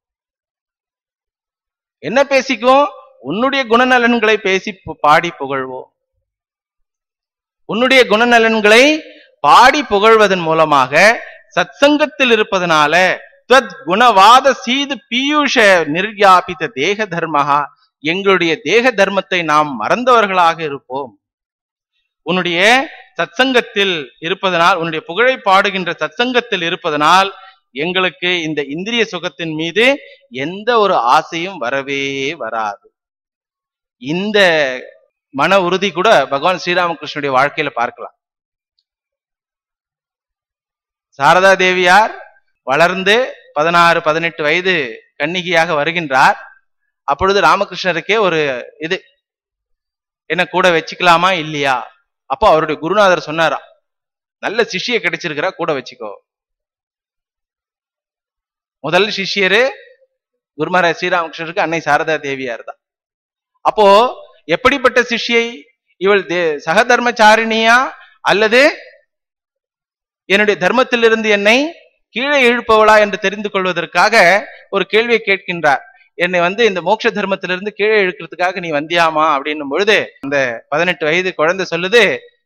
என்ன பேசிக்குவோம் உன்னுடைய குணநலன்களை பேசி பு- பாடி புகழ்வோம் உன்னுடைய குணநலன்களை பாடி புகழ்வதன் மூலமாக சத்சங்கத்தில் இருப்பதனால தத் குணவாத சீது பீயூஷ நிர்யாபித தேக தர்மஹா எங்களுடைய தேக தர்மத்தை நாம் மறந்தவர்களாக இருப்போம் உன்னுடைய சத்சங்கத்தில் இருப்பதனால் உன்னுடைய புகழை பாடுகின்ற சத்சங்கத்தில் இருப்பதனால் எங்களுக்கு இந்த இந்திரிய சுகத்தின் மீது எந்த ஒரு ஆசையும் வரவே வராது இந்த மன உறுதி கூட பகவான் ஸ்ரீராமகிருஷ்ணனுடைய வாழ்க்கையில பார்க்கலாம் சாரதா தேவியார் வளர்ந்து பதினாறு பதினெட்டு வயது கன்னிகையாக வருகின்றார் அப்பொழுது ராமகிருஷ்ணருக்கே ஒரு இது என்ன கூட வச்சுக்கலாமா இல்லையா அப்போ அவருடைய குருநாதர் சொன்னாராம் நல்ல சிஷ்ய கிடைச்சிருக்கிறா கூட வச்சுக்கோ முதல் சிஷ்யரு குருமர ஸ்ரீராமகிருஷ்ணருக்கு அன்னை சாரதா தேவியார் தான் அப்போ எப்படிப்பட்ட சிஷ்யை இவள் தே- சகதர்மச்சாரிணியா அல்லது என்னுடைய தர்மத்திலிருந்து என்னை கீழே இழுப்பவளா என்று தெரிந்து கொள்வதற்காக ஒரு கேள்வியை கேட்கின்றார் என்னை வந்து இந்த மோட்ச தர்மத்திலிருந்து கீழே இழுக்கிறதுக்காக நீ வந்தியாமா அப்படின்னும் பொழுது அந்த பதினெட்டு வயது குழந்தை சொல்லுது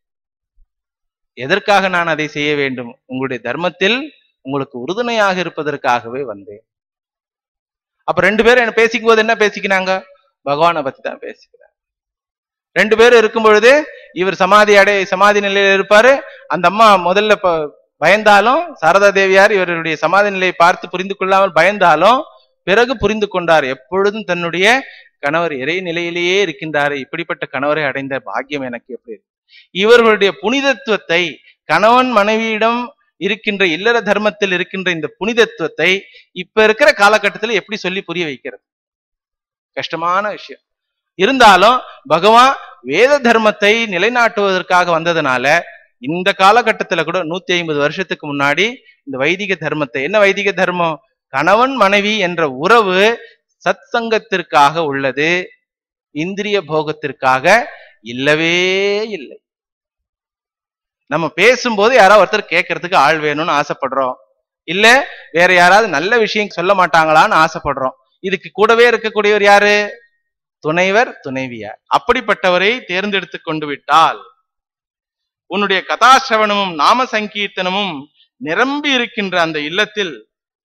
எதற்காக நான் அதை செய்ய வேண்டும் உங்களுடைய தர்மத்தில் உங்களுக்கு உறுதுணையாக இருப்பதற்காகவே வந்தேன் அப்ப ரெண்டு பேரும் என்ன பேசிக்கும் போது என்ன பேசிக்கினாங்க பகவானை பத்தி தான் பேசிக்கிறாங்க ரெண்டு பேரும் இருக்கும் பொழுது இவர் சமாதி அடை சமாதி நிலையில இருப்பாரு அந்த அம்மா முதல்ல ப- பயந்தாலும் சாரதா தேவியார் இவருடைய சமாதி நிலையை பார்த்து புரிந்து கொள்ளாமல் பயந்தாலும் பிறகு புரிந்து கொண்டார் எப்பொழுதும் தன்னுடைய கணவர் இறை நிலையிலேயே இருக்கின்றாரு இப்படிப்பட்ட கணவரை அடைந்த பாக்கியம் எனக்கு எப்படி இருக்கு? இவர்களுடைய புனிதத்துவத்தை கணவன் மனைவியிடம் இருக்கின்ற இல்லற தர்மத்தில் இருக்கின்ற இந்த புனிதத்துவத்தை இப்ப இருக்கிற காலகட்டத்தில் எப்படி சொல்லி புரிய வைக்கிறது கஷ்டமான விஷயம் இருந்தாலும் பகவான் வேத தர்மத்தை நிலைநாட்டுவதற்காக வந்ததுனால இந்த காலகட்டத்துல கூட நூத்தி ஐம்பது வருஷத்துக்கு முன்னாடி இந்த வைதிக தர்மத்தை என்ன வைதிக தர்மம் கணவன் மனைவி என்ற உறவு சத் சங்கத்திற்காக உள்ளது இந்திரிய போகத்திற்காக இல்லவே இல்லை நம்ம பேசும்போது யாராவது ஒருத்தர் கேட்கறதுக்கு ஆள் வேணும்னு ஆசைப்படுறோம் இல்ல வேற யாராவது நல்ல விஷயம் சொல்ல மாட்டாங்களான்னு ஆசைப்படுறோம் இதுக்கு கூடவே இருக்கக்கூடியவர் யாரு துணைவர் துணைவியார் அப்படிப்பட்டவரை தேர்ந்தெடுத்து கொண்டு விட்டால் உன்னுடைய கதாசிரவணமும் நாம சங்கீர்த்தனமும் நிரம்பி இருக்கின்ற அந்த இல்லத்தில்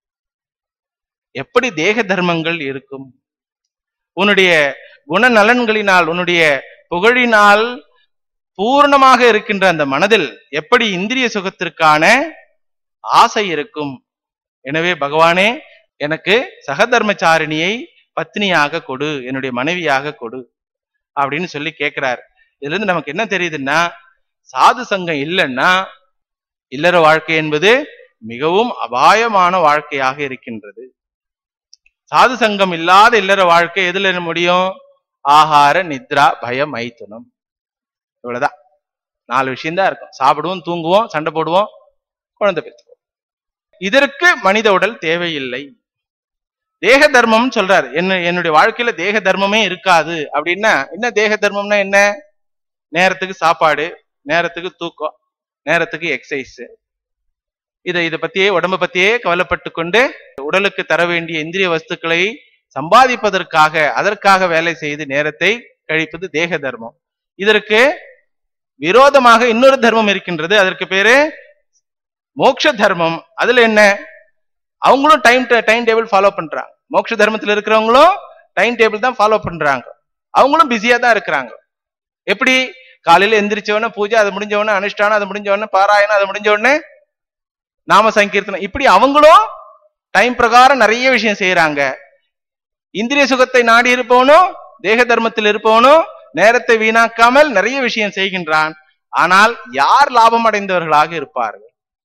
எப்படி தேக தர்மங்கள் இருக்கும் உன்னுடைய குணநலன்களினால் உன்னுடைய புகழினால் பூர்ணமாக இருக்கின்ற அந்த மனதில் எப்படி இந்திரிய சுகத்திற்கான ஆசை இருக்கும் எனவே பகவானே எனக்கு சகதர்மச்சாரிணியை பத்னியாக கொடு என்னுடைய மனைவியாக கொடு அப்படின்னு சொல்லி கேட்கிறார் இதுல இருந்து நமக்கு என்ன தெரியுதுன்னா சாது சங்கம் இல்லைன்னா இல்லற வாழ்க்கை என்பது மிகவும் அபாயமான வாழ்க்கையாக இருக்கின்றது சாது சங்கம் இல்லாத இல்லற வாழ்க்கை எதுல முடியும் ஆகார நித்ரா பய மைத்துனம் இவ்வளவுதான் நாலு விஷயம்தான் இருக்கும் சாப்பிடுவோம் தூங்குவோம் சண்டை போடுவோம் குழந்தை பெற்றுவோம் இதற்கு மனித உடல் தேவையில்லை தேக தர்மம் சொல்றாரு என்ன என்னுடைய வாழ்க்கையில தேக தர்மமே இருக்காது அப்படின்னா என்ன தேக தர்மம்னா என்ன நேரத்துக்கு சாப்பாடு நேரத்துக்கு தூக்கம் நேரத்துக்கு எக்ஸசைஸ் இதை இதை பத்தியே உடம்ப பத்தியே கவலைப்பட்டு கொண்டு உடலுக்கு தர வேண்டிய இந்திரிய வஸ்துக்களை சம்பாதிப்பதற்காக அதற்காக வேலை செய்து நேரத்தை கழிப்பது தேக தர்மம் இதற்கு விரோதமாக இன்னொரு தர்மம் இருக்கின்றது அதற்கு பேரு மோட்ச தர்மம் அதுல என்ன அவங்களும் டைம் டைம் டேபிள் ஃபாலோ பண்றாங்க மோட்ச தர்மத்துல இருக்கிறவங்களும் டைம் டேபிள் தான் ஃபாலோ பண்றாங்க அவங்களும் பிஸியா தான் இருக்கிறாங்க எப்படி காலையில எந்திரிச்ச உடனே பூஜை அது முடிஞ்ச உடனே அனுஷ்டானம் அது முடிஞ்ச உடனே பாராயணம் அது முடிஞ்ச உடனே நாம சங்கீர்த்தனம் இப்படி அவங்களும் டைம் பிரகாரம் நிறைய விஷயம் செய்யறாங்க இந்திரிய சுகத்தை நாடி இருப்பவனும் தேக தர்மத்தில் இருப்பவனும் நேரத்தை வீணாக்காமல் நிறைய விஷயம் செய்கின்றான் ஆனால் யார் லாபம் அடைந்தவர்களாக இருப்பார்கள்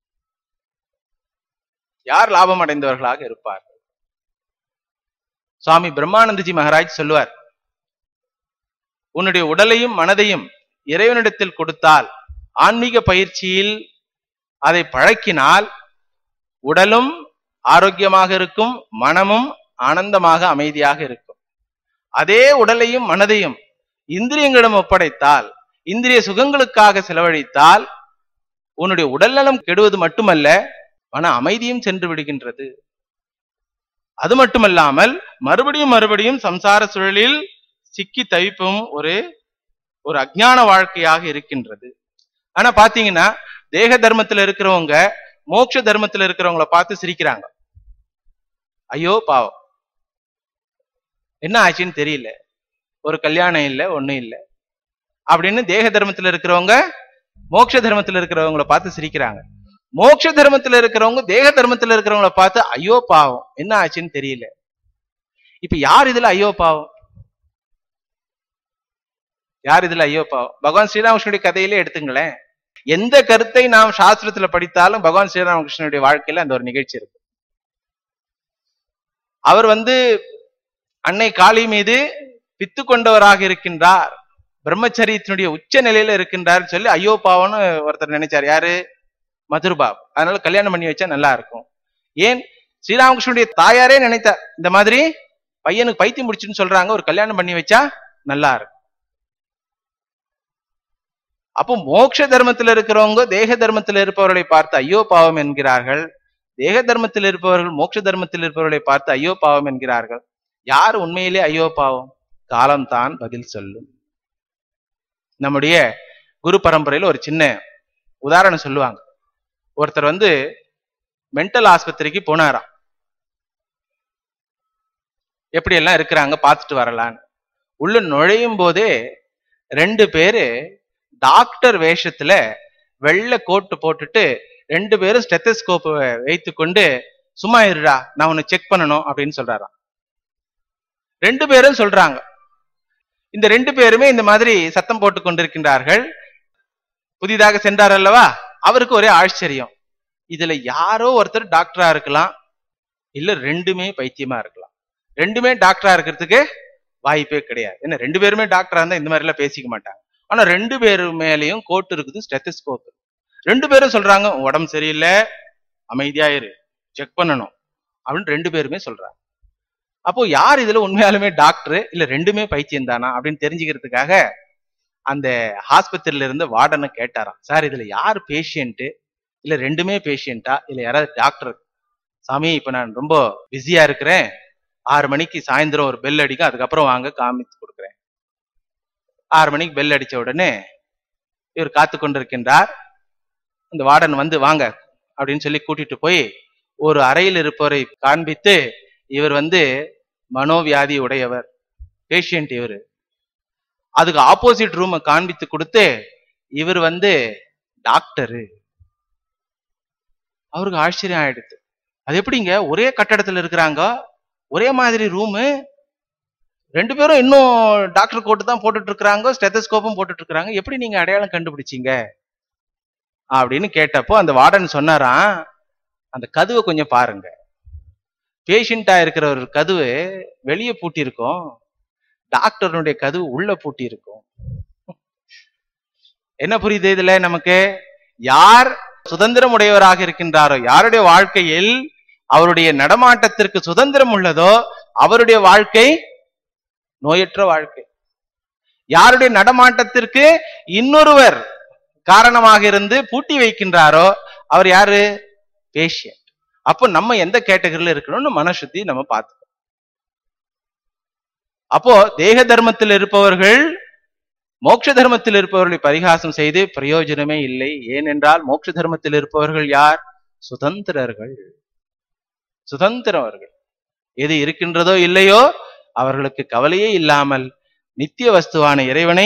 யார் லாபம் அடைந்தவர்களாக இருப்பார்கள் சுவாமி பிரம்மானந்தஜி மகாராஜ் சொல்லுவார் உன்னுடைய உடலையும் மனதையும் இறைவனிடத்தில் கொடுத்தால் ஆன்மீக பயிற்சியில் அதை பழக்கினால் உடலும் ஆரோக்கியமாக இருக்கும் மனமும் ஆனந்தமாக அமைதியாக இருக்கும் அதே உடலையும் மனதையும் இந்திரியங்களிடம் ஒப்படைத்தால் இந்திரிய சுகங்களுக்காக செலவழித்தால் உன்னுடைய உடல்நலம் கெடுவது மட்டுமல்ல மன அமைதியும் சென்று விடுகின்றது அது மட்டுமல்லாமல் மறுபடியும் மறுபடியும் சம்சார சுழலில் சிக்கி தவிப்பும் ஒரு ஒரு அஜ்ஞான வாழ்க்கையாக இருக்கின்றது ஆனா பாத்தீங்கன்னா தேக தர்மத்துல இருக்கிறவங்க மோட்ச தர்மத்துல இருக்கிறவங்கள பார்த்து சிரிக்கிறாங்க ஐயோ பாவம் என்ன ஆச்சுன்னு தெரியல ஒரு கல்யாணம் இல்ல ஒண்ணும் இல்ல அப்படின்னு தேக தர்மத்துல இருக்கிறவங்க மோட்ச தர்மத்துல இருக்கிறவங்கள பார்த்து சிரிக்கிறாங்க மோட்ச தர்மத்துல இருக்கிறவங்க தேக தர்மத்துல இருக்கிறவங்கள பார்த்து ஐயோ பாவம் என்ன ஆச்சுன்னு தெரியல இப்ப யார் இதுல ஐயோ பாவம் யார் இதுல ஐயோ பாவம் பகவான் ஸ்ரீராமகிருஷ்ணனுடைய கதையிலே எடுத்துங்களேன் எந்த கருத்தை நாம் சாஸ்திரத்துல படித்தாலும் பகவான் ஸ்ரீராமகிருஷ்ணனுடைய வாழ்க்கையில அந்த ஒரு நிகழ்ச்சி இருக்கு அவர் வந்து அன்னை காளி மீது பித்து கொண்டவராக இருக்கின்றார் பிரம்மச்சரியத்தினுடைய உச்ச நிலையில இருக்கின்றார் சொல்லி ஐயோ பாவம்னு ஒருத்தர் நினைச்சார் யாரு மதுர்பாப் அதனால கல்யாணம் பண்ணி வச்சா நல்லா இருக்கும் ஏன் ஸ்ரீராமகிருஷ்ணனுடைய தாயாரே நினைத்தார் இந்த மாதிரி பையனுக்கு பைத்தியம் முடிச்சுன்னு சொல்றாங்க ஒரு கல்யாணம் பண்ணி வச்சா நல்லா இருக்கும் அப்போ மோட்ச தர்மத்தில் இருக்கிறவங்க தேக தர்மத்தில் இருப்பவர்களை பார்த்து ஐயோ பாவம் என்கிறார்கள் தேக தர்மத்தில் இருப்பவர்கள் மோட்ச தர்மத்தில் இருப்பவர்களை பார்த்து ஐயோ பாவம் என்கிறார்கள் யார் உண்மையிலே ஐயோ பாவம் காலம்தான் பதில் சொல்லும் நம்முடைய குரு பரம்பரையில ஒரு சின்ன உதாரணம் சொல்லுவாங்க ஒருத்தர் வந்து மென்டல் ஆஸ்பத்திரிக்கு போனாராம் எப்படி எல்லாம் இருக்கிறாங்க பார்த்துட்டு வரலான்னு உள்ள நுழையும் போதே ரெண்டு பேரு டாக்டர் வேஷத்துல வெள்ளை கோட்டு போட்டுட்டு ரெண்டு பேரும் ஸ்டெத்தஸ்கோப் வைத்து கொண்டு சும்மா இருடா நான் உன்னை செக் பண்ணணும் அப்படின்னு சொல்றாராம் ரெண்டு பேரும் சொல்றாங்க இந்த ரெண்டு பேருமே இந்த மாதிரி சத்தம் போட்டு கொண்டிருக்கின்றார்கள் புதிதாக சென்றார் அல்லவா அவருக்கு ஒரே ஆச்சரியம் இதுல யாரோ ஒருத்தர் டாக்டரா இருக்கலாம் இல்ல ரெண்டுமே பைத்தியமா இருக்கலாம் ரெண்டுமே டாக்டரா இருக்கிறதுக்கு வாய்ப்பே கிடையாது ஏன்னா ரெண்டு பேருமே டாக்டரா இருந்தா இந்த மாதிரி எல்லாம் பேசிக்க மாட்டாங்க ஆனா ரெண்டு பேரு மேலயும் கோட் இருக்குது ஸ்டெத்தஸ்கோப் ரெண்டு பேரும் சொல்றாங்க "உன் உடம்பு சரியில்லை அமைதியா இரு செக் பண்ணணும் அப்படின்னு ரெண்டு பேருமே சொல்றாங்க அப்போ யார் இதுல உண்மையாலுமே டாக்டர் இல்ல ரெண்டுமே பைத்தியம் தானா அப்படின்னு தெரிஞ்சுக்கிறதுக்காக அந்த ஆஸ்பத்திரியில இருந்து வார்டனை கேட்டாராம் சார் இதுல யார் பேஷியன்ட் இல்ல ரெண்டுமே பேஷியன்ட்டா இல்ல யாராவது டாக்டர் சாமி இப்ப நான் ரொம்ப பிஸியா இருக்கிறேன் ஆறு மணிக்கு சாயந்தரம் ஒரு பெல் அடிக்கும் அதுக்கப்புறம் வாங்க காமித்து கொடுக்குறேன் ஆறு மணிக்கு பெல் அடிச்ச உடனே இவர் காத்து கொண்டிருக்கின்றார் இந்த வார்டன் வந்து வாங்க அப்படின்னு சொல்லி கூட்டிட்டு போய் ஒரு அறையில் இருப்பவரை காண்பித்து இவர் வந்து மனோவியாதி உடையவர் பேஷியன்ட் இவர் அதுக்கு ஆப்போசிட் ரூமை காண்பித்து கொடுத்து இவர் வந்து டாக்டரு அவருக்கு ஆச்சரியம் ஆயிடுது அது எப்படிங்க ஒரே கட்டடத்துல இருக்கிறாங்க ஒரே மாதிரி ரூமு ரெண்டு பேரும் இன்னும் டாக்டர் கோட்டு தான் போட்டுட்டு இருக்கிறாங்க ஸ்டெத்தஸ்கோப்பும் போட்டுட்டு இருக்கிறாங்க எப்படி நீங்க அடையாளம் கண்டுபிடிச்சீங்க அப்படின்னு கேட்டப்போ அந்த வார்டன் சொன்னாராம் அந்த கதவை கொஞ்சம் பாருங்க பேஷண்டா இருக்கிற ஒரு கதவு வெளியே பூட்டி இருக்கும் டாக்டருடைய கதவு உள்ள பூட்டி இருக்கும் என்ன புரியுது இதுல நமக்கு யார் சுதந்திரம் உடையவராக இருக்கின்றாரோ யாருடைய வாழ்க்கையில் அவருடைய நடமாட்டத்திற்கு சுதந்திரம் உள்ளதோ அவருடைய வாழ்க்கை நோயற்ற வாழ்க்கை யாருடைய நடமாட்டத்திற்கு இன்னொருவர் காரணமாக இருந்து பூட்டி வைக்கின்றாரோ அவர் யாரு பேஷியன்ட் அப்போ நம்ம எந்த கேட்டகரியில இருக்கணும்னு மனசுத்தி நம்ம பார்த்துக்கணும் அப்போ தேக தர்மத்தில் இருப்பவர்கள் மோட்ச தர்மத்தில் இருப்பவர்களை பரிகாசம் செய்து பிரயோஜனமே இல்லை ஏனென்றால் மோட்ச தர்மத்தில் இருப்பவர்கள் யார் சுதந்திரர்கள் சுதந்திரவர்கள் எது இருக்கின்றதோ இல்லையோ அவர்களுக்கு கவலையே இல்லாமல் நித்திய வஸ்துவான இறைவனை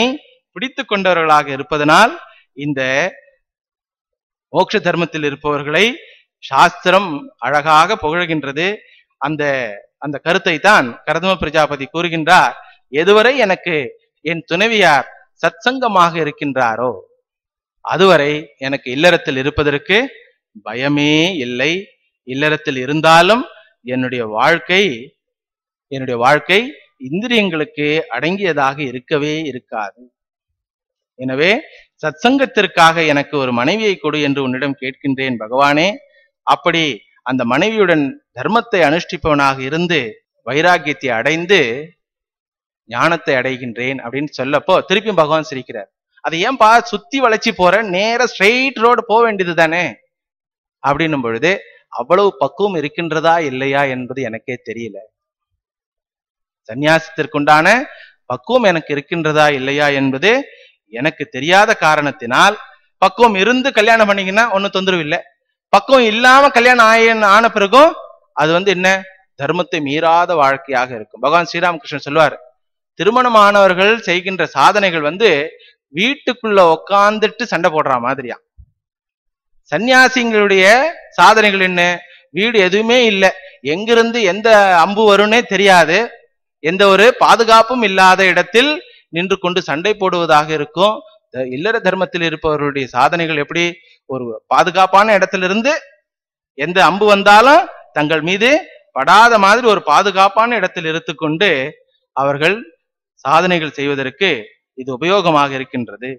பிடித்து கொண்டவர்களாக இருப்பதனால் இந்த மோட்ச தர்மத்தில் இருப்பவர்களை சாஸ்திரம் அழகாக புகழ்கின்றது அந்த அந்த கருத்தை தான் கரதம பிரஜாபதி கூறுகின்றார் எதுவரை எனக்கு என் துணைவியார் சத்சங்கமாக இருக்கின்றாரோ அதுவரை எனக்கு இல்லறத்தில் இருப்பதற்கு பயமே இல்லை இல்லறத்தில் இருந்தாலும் என்னுடைய வாழ்க்கை என்னுடைய வாழ்க்கை இந்திரியங்களுக்கு அடங்கியதாக இருக்கவே இருக்காது எனவே சத்சங்கத்திற்காக எனக்கு ஒரு மனைவியை கொடு என்று உன்னிடம் கேட்கின்றேன் பகவானே அப்படி அந்த மனைவியுடன் தர்மத்தை அனுஷ்டிப்பவனாக இருந்து வைராக்கியத்தை அடைந்து ஞானத்தை அடைகின்றேன் அப்படின்னு சொல்லப்போ திருப்பியும் பகவான் சிரிக்கிறார் அதை ஏன்பா சுத்தி வளைச்சு போற நேர ஸ்ட்ரெயிட் ரோடு போக வேண்டியது தானே அப்படின்னும் பொழுது அவ்வளவு பக்குவம் இருக்கின்றதா இல்லையா என்பது எனக்கே தெரியல சந்நியாசத்திற்குண்டான பக்குவம் எனக்கு இருக்கின்றதா இல்லையா என்பது எனக்கு தெரியாத காரணத்தினால் பக்குவம் இருந்து கல்யாணம் பண்ணீங்கன்னா ஒன்னும் தொந்தரவு இல்லை பக்குவம் இல்லாம கல்யாணம் ஆய ஆன பிறகும் அது வந்து என்ன தர்மத்தை மீறாத வாழ்க்கையாக இருக்கும் பகவான் ஸ்ரீராமகிருஷ்ணன் சொல்லுவார் திருமணமானவர்கள் செய்கின்ற சாதனைகள் வந்து வீட்டுக்குள்ள உக்காந்துட்டு சண்டை போடுற மாதிரியா சன்னியாசிங்களுடைய சாதனைகள் என்ன வீடு எதுவுமே இல்லை எங்கிருந்து எந்த அம்பு வரும்னே தெரியாது எந்த ஒரு பாதுகாப்பும் இல்லாத இடத்தில் நின்று கொண்டு சண்டை போடுவதாக இருக்கும் த- இல்லற தர்மத்தில் இருப்பவர்களுடைய சாதனைகள் எப்படி ஒரு பாதுகாப்பான இடத்திலிருந்து எந்த அம்பு வந்தாலும் தங்கள் மீது படாத மாதிரி ஒரு பாதுகாப்பான இடத்தில் இருத்துக்கொண்டு அவர்கள் சாதனைகள் செய்வதற்கு இது உபயோகமாக இருக்கின்றது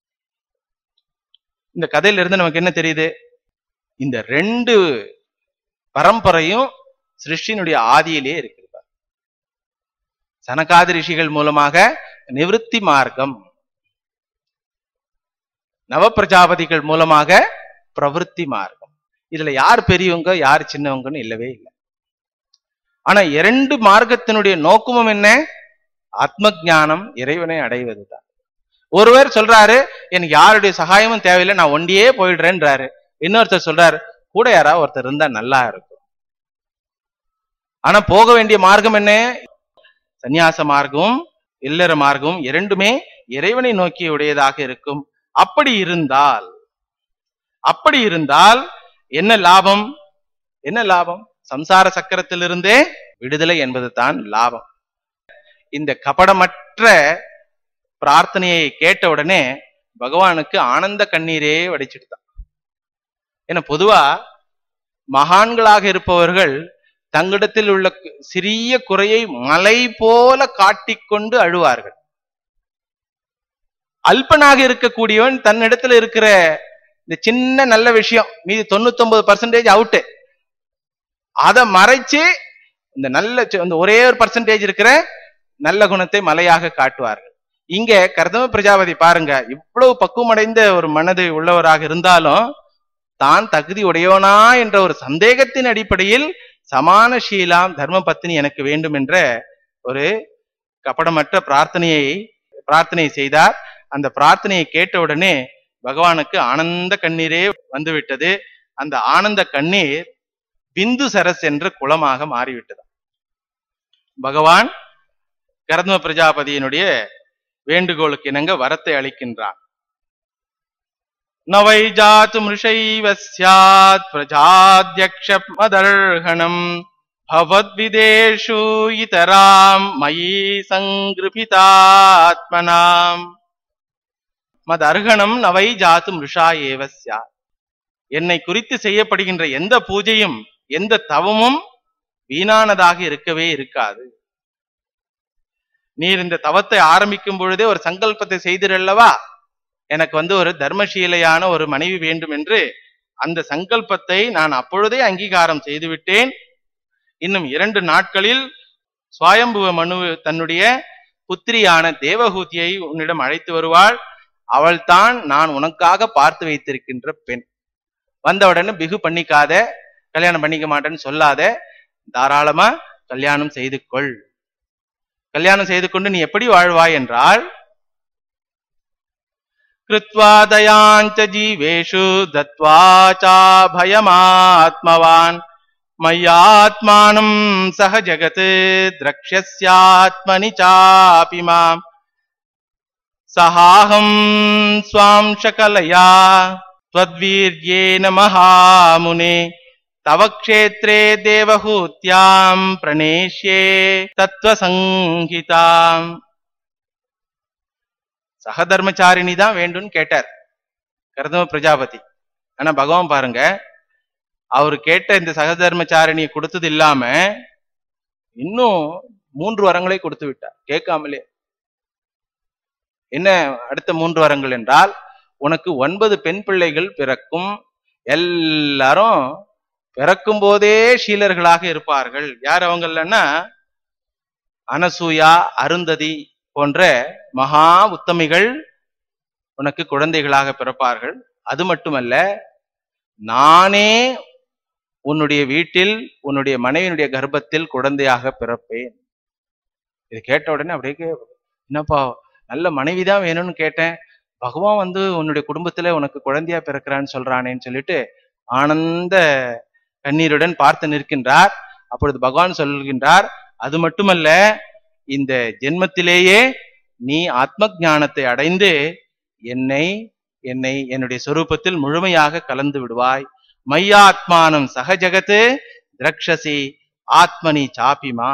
இந்த கதையிலிருந்து நமக்கு என்ன தெரியுது இந்த ரெண்டு பரம்பரையும் சிருஷ்டியினுடைய ஆதியிலே இருக்கிறது சனகாதி ரிஷிகள் மூலமாக நிவிருத்தி மார்க்கம் நவப்பிரஜாபதிகள் மூலமாக பிரவிற்த்தி மார்க்கம் இதுல யார் பெரியவங்க யார் சின்னவங்கன்னு இல்லவே இல்லை ஆனா இரண்டு மார்க்கத்தினுடைய நோக்கமும் என்ன ஆத்ம ஞானம் இறைவனை அடைவதுதான் ஒருவர் சொல்றாரு எனக்கு யாருடைய சகாயமும் தேவையில்லை நான் ஒண்டியே போயிடுறேன்றாரு இன்னொருத்தர் சொல்றாரு கூட யாராவது ஒருத்தர் இருந்தா நல்லா இருக்கும் ஆனா போக வேண்டிய மார்க்கம் என்ன சந்நியாச மார்க்கமும் இல்லற மார்க்கமும் இரண்டுமே இறைவனை நோக்கி உடையதாக இருக்கும் அப்படி இருந்தால் அப்படி இருந்தால் என்ன லாபம் என்ன லாபம் சம்சார சக்கரத்திலிருந்தே விடுதலை என்பது தான் லாபம் இந்த கபடமற்ற பிரார்த்தனையை கேட்ட உடனே பகவானுக்கு ஆனந்த கண்ணீரே வடிச்சிடுதான் ஏன்னா பொதுவா மகான்களாக இருப்பவர்கள் தங்களிடத்தில் உள்ள சிறிய குறையை மலை போல காட்டிக்கொண்டு அழுவார்கள் அல்பனாக இருக்கக்கூடியவன் தன்னிடத்துல இருக்கிற இந்த சின்ன நல்ல விஷயம் மீதி தொண்ணூத்தி ஒன்பது பர்சன்டேஜ் அவுட்டு அதை மறைச்சு இந்த நல்ல சி- இந்த ஒரே ஒரு பர்சன்டேஜ் இருக்கிற நல்ல குணத்தை மலையாக காட்டுவார்கள் இங்க கர்தம பிரஜாபதி பாருங்க இவ்வளவு பக்குவமடைந்த ஒரு மனது உள்ளவராக இருந்தாலும் தான் தகுதி உடையவனா என்ற ஒரு சந்தேகத்தின் அடிப்படையில் சமான ஷீலாம் தர்ம பத்தினி எனக்கு வேண்டும் என்ற ஒரு கபடமற்ற பிரார்த்தனையை பிரார்த்தனை செய்தார் அந்த பிரார்த்தனையை கேட்ட உடனே பகவானுக்கு ஆனந்த கண்ணீரே வந்துவிட்டது அந்த ஆனந்த கண்ணீர் பிந்து சரஸ் என்ற குளமாக மாறிவிட்டது பகவான் கரத்ம பிரஜாபதியினுடைய வேண்டுகோளுக்கு இணங்க வரத்தை அளிக்கின்றான் நவை ஜாத்து மிருஷைவ ஸ்யாத் பிரஜாத்யக்ஷ மதர்ஹணம் பவத்விதேஷு இதராம் மயி சங்கிருபிதாத்மனாம் மதர்ஹணம் நவை ஜாத்து மிருஷா ஏவ ஸ்யாத் என்னை குறித்து செய்யப்படுகின்ற எந்த பூஜையும் எந்த தவமும் வீணானதாக இருக்கவே இருக்காது நீர் இந்த தவத்தை ஆரம்பிக்கும் பொழுதே ஒரு சங்கல்பத்தை செய்திரல்லவா எனக்கு வந்து ஒரு தர்மசீலையான ஒரு மனைவி வேண்டும் என்று அந்த சங்கல்பத்தை நான் அப்பொழுதே அங்கீகாரம் செய்துவிட்டேன் இன்னும் இரண்டு நாட்களில் சுவாயம்புவ மனு தன்னுடைய புத்திரியான தேவகூதியை உன்னிடம் அழைத்து வருவாள் அவள்தான் நான் உனக்காக பார்த்து வைத்திருக்கின்ற பெண் வந்த உடனே பிகு பண்ணிக்காத கல்யாணம் பண்ணிக்க மாட்டேன்னு சொல்லாத தாராளமா கல்யாணம் செய்து கொள் கல்யாணம் செய்து கொண்டு நீ எப்படி வாழ்வாய் என்றால் கிருத்வா தயாஞ்ச ஜீவேஷு தத்வா பயமாத்மவான் மய்யாத்மானம் சக ஜகத் திரக்ஷஸ்யாத்மனி சாபி மாம் சகாகம் ஸ்வாம் சகலயா त्वद्वीर्येण महामुने तव क्षेत्रे देवहूत्याम् प्रणेष्ये தத்துவசங்கிதாம் சகதர்மச்சாரிணி தான் வேண்டும்னு கேட்டார் கர்தம பிரஜாபதி ஆனா பகவான் பாருங்க அவர் கேட்ட இந்த சகதர்மச்சாரிணியை கொடுத்தது இல்லாம இன்னும் மூன்று வரங்களை கொடுத்து விட்டார் கேட்காமலே என்ன அடுத்த மூன்று வரங்கள் என்றால் உனக்கு ஒன்பது பெண் பிள்ளைகள் பிறக்கும் எல்லாரும் பிறக்கும் போதே ஷீலர்களாக இருப்பார்கள் யார் அவங்கள்லன்னா அனசூயா அருந்ததி போன்ற மகா உத்தமிகள் உனக்கு குழந்தைகளாக பிறப்பார்கள் அது மட்டுமல்ல நானே உன்னுடைய வீட்டில் உன்னுடைய மனைவியினுடைய கர்ப்பத்தில் குழந்தையாக பிறப்பேன் இது கேட்ட உடனே அப்படியே கே- என்னப்பா நல்ல மனைவிதான் வேணும்னு கேட்டேன் பகவான் வந்து உன்னுடைய குடும்பத்துல உனக்கு குழந்தையா பிறக்கிறான்னு சொல்றானேன்னு சொல்லிட்டு ஆனந்த கண்ணீருடன் பார்த்து நிற்கின்றார் அப்பொழுது பகவான் சொல்கின்றார் அது மட்டுமல்ல இந்த ஜென்மத்திலேயே நீ ஆத்ம ஞானத்தை அடைந்து என்னை என்னை என்னுடைய சொரூபத்தில் முழுமையாக கலந்து விடுவாய் மையாத்மானம் சகஜகத்து திரக்ஷசி ஆத்மனி சாபிமா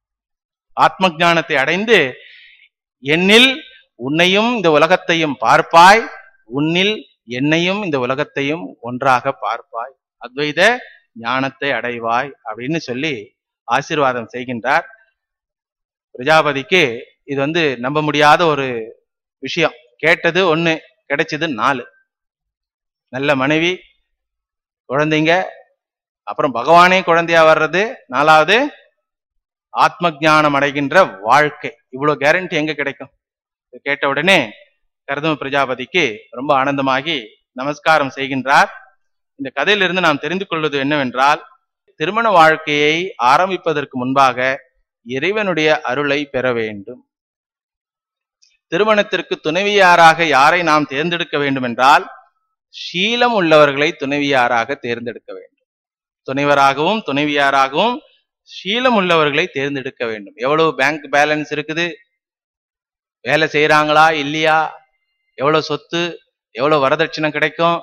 ஆத்ம ஞானத்தை அடைந்து என்னில் உன்னையும் இந்த உலகத்தையும் பார்ப்பாய் உன்னில் என்னையும் இந்த உலகத்தையும் ஒன்றாக பார்ப்பாய் அத்வைத ஞானத்தை அடைவாய் அப்படின்னு சொல்லி ஆசீர்வாதம் செய்கின்றார் பிரஜாபதிக்கு இது வந்து நம்ப முடியாத ஒரு விஷயம் கேட்டது ஒண்ணு கிடைச்சது நாலு நல்ல மனைவி குழந்தைங்க அப்புறம் பகவானே குழந்தையா வர்றது நாலாவது ஆத்ம ஞானம் அடைகின்ற வாழ்க்கை இவ்வளவு கேரண்டி எங்க கிடைக்கும் இது கேட்ட உடனே கர்தம பிரஜாபதிக்கு ரொம்ப ஆனந்தமாகி நமஸ்காரம் செய்கின்றார் இந்த கதையிலிருந்து நாம் தெரிந்து கொள்வது என்னவென்றால் திருமண வாழ்க்கையை ஆரம்பிப்பதற்கு முன்பாக இறைவனுடைய அருளை பெற வேண்டும் திருமணத்திற்கு துணைவியாராக யாரை நாம் தேர்ந்தெடுக்க வேண்டும் என்றால் சீலம் உள்ளவர்களை துணைவியாராக தேர்ந்தெடுக்க வேண்டும் துணைவராகவும் துணைவியாராகவும் சீலம் உள்ளவர்களை தேர்ந்தெடுக்க வேண்டும் எவ்வளவு பேங்க் பேலன்ஸ் இருக்குது வேலை செய்யறாங்களா இல்லையா எவ்வளவு சொத்து எவ்வளவு வரதட்சணை கிடைக்கும்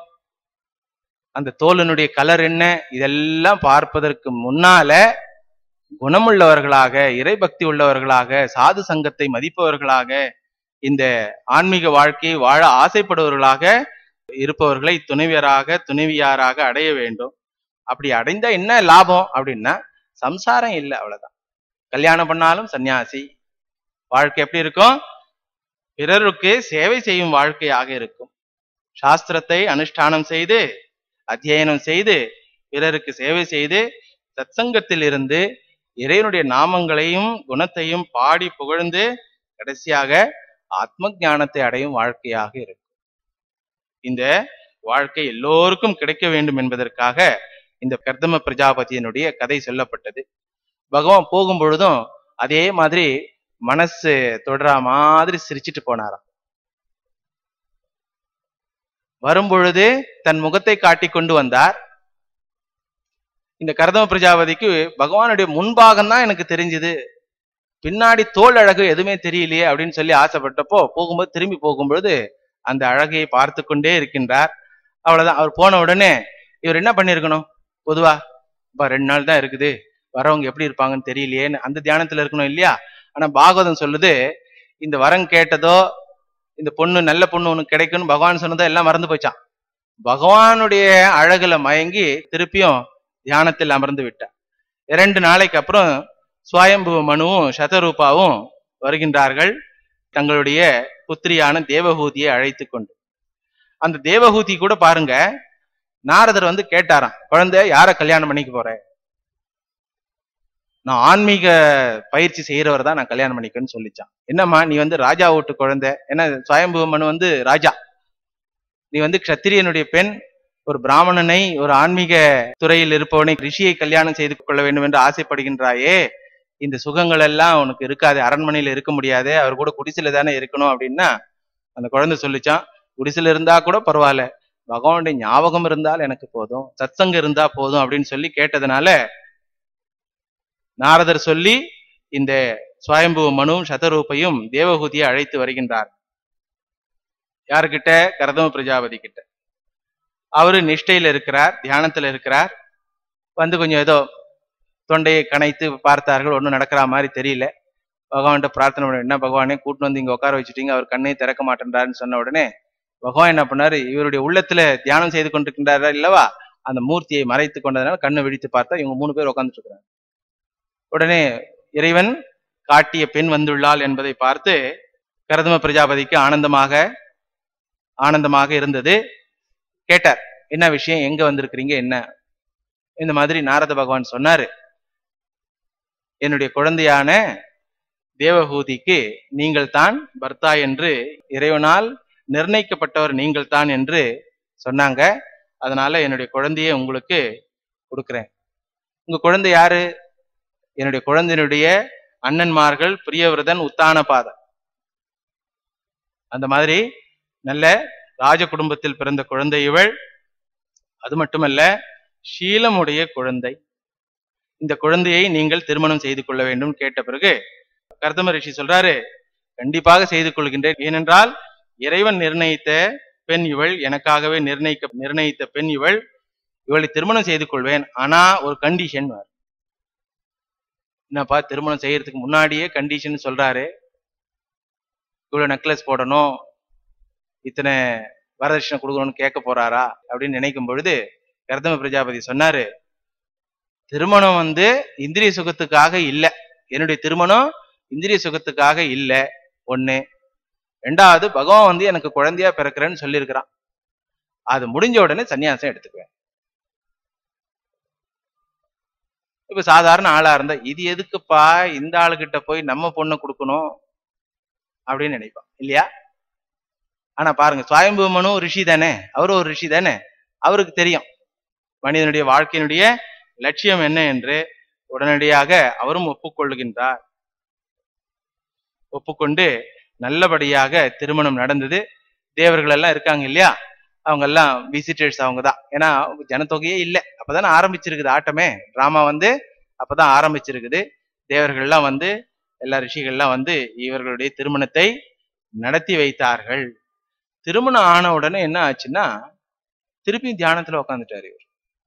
அந்த தோலனுடைய கலர் என்ன இதெல்லாம் பார்ப்பதற்கு முன்னால குணமுள்ளவர்களாக இறைபக்தி உள்ளவர்களாக சாது சங்கத்தை மதிப்பவர்களாக இந்த ஆன்மீக வாழ்க்கையை வாழ ஆசைப்படுபவர்களாக இருப்பவர்களை துணைவியராக துணைவியாராக அடைய வேண்டும் அப்படி அடைந்தா என்ன லாபம் அப்படின்னா சம்சாரம் இல்லை அவ்வளவுதான் கல்யாணம் பண்ணாலும் சன்னியாசி வாழ்க்கை எப்படி இருக்கும் பிறருக்கு சேவை செய்யும் வாழ்க்கையாக இருக்கும் சாஸ்திரத்தை அனுஷ்டானம் செய்து அத்தியனம் செய்து பிறருக்கு சேவை செய்து சத்சங்கத்தில் இருந்து இறைவனுடைய நாமங்களையும் குணத்தையும் பாடி புகழ்ந்து கடைசியாக ஆத்ம ஞானத்தை அடையும் வாழ்க்கையாக இருக்கும் இந்த வாழ்க்கை எல்லோருக்கும் கிடைக்க வேண்டும் என்பதற்காக இந்த கர்தம பிரஜாபதியினுடைய கதை சொல்லப்பட்டது பகவான் போகும் பொழுதும் அதே மாதிரி மனசு தொடர மாதிரி சிரிச்சிட்டு போனாராம் வரும்பொழுது தன் முகத்தை காட்டி கொண்டு வந்தார் இந்த கர்தம பிரஜாபதிக்கு பகவானுடைய முன்பாகம் தான் எனக்கு தெரிஞ்சது பின்னாடி தோல் அழகு எதுவுமே தெரியலையே அப்படின்னு சொல்லி ஆசைப்பட்டப்போ போகும்போது திரும்பி போகும்பொழுது அந்த அழகையை பார்த்து கொண்டே இருக்கின்றார் அவ்வளவுதான் அவர் போன உடனே இவர் என்ன பண்ணிருக்கணும் பொதுவா இப்ப ரெண்டு நாள் தான் இருக்குது வரவங்க எப்படி இருப்பாங்கன்னு தெரியலையேன்னு அந்த தியானத்துல இருக்கணும் இல்லையா ஆனா பாகவதம் சொல்லுது இந்த வரம் கேட்டதோ இந்த பொண்ணு நல்ல பொண்ணு உனக்கு கிடைக்கும்னு பகவான் சொன்னதோ எல்லாம் மறந்து போச்சான் பகவானுடைய அழகுல மயங்கி திருப்பியும் தியானத்தில் அமர்ந்து விட்டார் இரண்டு நாளைக்கு அப்புறம் சுவயம்பு மனுவும் சதரூபாவும் வருகின்றார்கள் தங்களுடைய புத்திரியான தேவகூதியை அழைத்து கொண்டு அந்த தேவகூதி கூட பாருங்க நாரதர் வந்து கேட்டாராம் குழந்தை யார கல்யாணம் பண்ணிக்க போற நான் ஆன்மீக பயிற்சி செய்யறவர் தான் நான் கல்யாணம் பண்ணிக்கன்னு சொல்லிச்சான் என்னம்மா நீ வந்து ராஜா வீட்டு குழந்தை ஏன்னா சுவயம்பு மனு வந்து ராஜா நீ வந்து க்ஷத்திரியனுடைய பெண் ஒரு பிராமணனை ஒரு ஆன்மீக துறையில் இருப்பவனை ரிஷியை கல்யாணம் செய்து கொள்ள வேண்டும் என்று ஆசைப்படுகின்றாயே இந்த சுகங்கள் எல்லாம் உனக்கு இருக்காது அரண்மனையில இருக்க முடியாது அவர் கூட குடிசையில தானே இருக்கணும் அப்படின்னா அந்த குழந்தை சொல்லிச்சான் குடிசையில இருந்தா கூட பரவாயில்ல பகவானுடைய ஞாபகம் இருந்தால் எனக்கு போதும் சத்சங்க இருந்தா போதும் அப்படின்னு சொல்லி கேட்டதுனால நாரதர் சொல்லி இந்த சுவயம்பு மனு சதரூபையும் தேவகூதியை அழைத்து வருகின்றார் யாருக்கிட்ட கரதம பிரஜாபதி கிட்ட அவரு நிஷ்டையில இருக்கிறார் தியானத்துல இருக்கிறார் வந்து கொஞ்சம் ஏதோ தொண்டையை கனைத்து பார்த்தார்கள் ஒன்றும் நடக்கிற மாதிரி தெரியல பகவான்கிட்ட பிரார்த்தனை பண்ண என்ன பகவானே கூட்டு வந்து இங்க உட்கார வச்சுட்டீங்க அவர் கண்ணே திறக்க மாட்டேன்றாருன்னு சொன்ன உடனே பகவான் என்ன பண்ணாரு இவருடைய உள்ளத்துல தியானம் செய்து கொண்டிருக்கின்றாரா இல்லவா அந்த மூர்த்தியை மறைத்து கொண்டதுனால கண்ணை விழித்து பார்த்தா இவங்க மூணு பேர் உட்கார்ந்துட்டு இருக்கிறாங்க உடனே இறைவன் காட்டிய பெண் வந்துள்ளாள் என்பதை பார்த்து கரதம பிரஜாபதிக்கு ஆனந்தமாக ஆனந்தமாக இருந்தது கேட்டார் என்ன விஷயம் எங்க வந்திருக்கிறீங்க என்ன இந்த மாதிரி நாரத பகவான் சொன்னாரு என்னுடைய குழந்தையான தேவகூதிக்கு நீங்கள் தான் பர்த்தா என்று இறைவனால் நிர்ணயிக்கப்பட்டவர் நீங்கள் தான் என்று சொன்னாங்க அதனால என்னுடைய குழந்தையை உங்களுக்கு கொடுக்கிறேன் உங்க குழந்தை யாரு என்னுடைய குழந்தையினுடைய அண்ணன்மார்கள் பிரியவிரதன் உத்தானபாதன் அந்த மாதிரி நல்ல ராஜ குடும்பத்தில் பிறந்த குழந்தை இவள் அது மட்டுமல்ல ஷீலமுடைய குழந்தை இந்த குழந்தையை நீங்கள் திருமணம் செய்து கொள்ள வேண்டும் கேட்ட பிறகு கர்தம ரிஷி சொல்றாரு கண்டிப்பாக செய்து கொள்கின்றேன் ஏனென்றால் இறைவன் நிர்ணயித்த பெண் இவள் எனக்காகவே நிர்ணயிக்க நிர்ணயித்த பெண் இவள் இவளை திருமணம் செய்து கொள்வேன் ஆனா ஒரு கண்டிஷன் என்னப்பா திருமணம் செய்யறதுக்கு முன்னாடியே கண்டிஷன் சொல்றாரு இவ்வளவு நெக்லஸ் போடணும் இத்தனை வரதட்சணை கொடுக்கணும்னு கேட்க போறாரா அப்படின்னு நினைக்கும் பொழுது கர்தம பிரஜாபதி சொன்னாரு திருமணம் வந்து இந்திரிய சுகத்துக்காக இல்ல என்னுடைய திருமணம் இந்திரிய சுகத்துக்காக இல்ல ஒண்ணு ரெண்டாவது பகவான் வந்து எனக்கு குழந்தையா பிறக்கிறேன்னு சொல்லியிருக்கிறான் அது முடிஞ்ச உடனே சன்னியாசம் எடுத்துக்குவேன் இப்ப சாதாரண ஆளா இருந்தா இது எதுக்குப்பா இந்த ஆளுகிட்ட போய் நம்ம பொண்ணை கொடுக்கணும் அப்படின்னு நினைப்பான் இல்லையா ஆனா பாருங்க சுவாயம்புமனு ரிஷி தானே அவரும் ஒரு ரிஷி தானே அவருக்கு தெரியும் மனிதனுடைய வாழ்க்கையினுடைய லட்சியம் என்ன என்று உடனடியாக அவரும் ஒப்புக்கொள்ளுகின்றார் ஒப்புக்கொண்டு நல்லபடியாக திருமணம் நடந்தது தேவர்கள் எல்லாம் இருக்காங்க இல்லையா அவங்க எல்லாம் விசிட்டர்ஸ் அவங்க தான் ஏன்னா ஜனத்தொகையே இல்லை அப்பதானே ஆரம்பிச்சிருக்குது ஆட்டமே டிராமா வந்து அப்பதான் ஆரம்பிச்சிருக்குது தேவர்கள்லாம் வந்து எல்லா ரிஷிகள்லாம் வந்து இவர்களுடைய திருமணத்தை நடத்தி வைத்தார்கள் திருமணம் ஆன உடனே என்ன ஆச்சுன்னா திருப்பி தியானத்துல உட்காந்துட்டாரு இவர்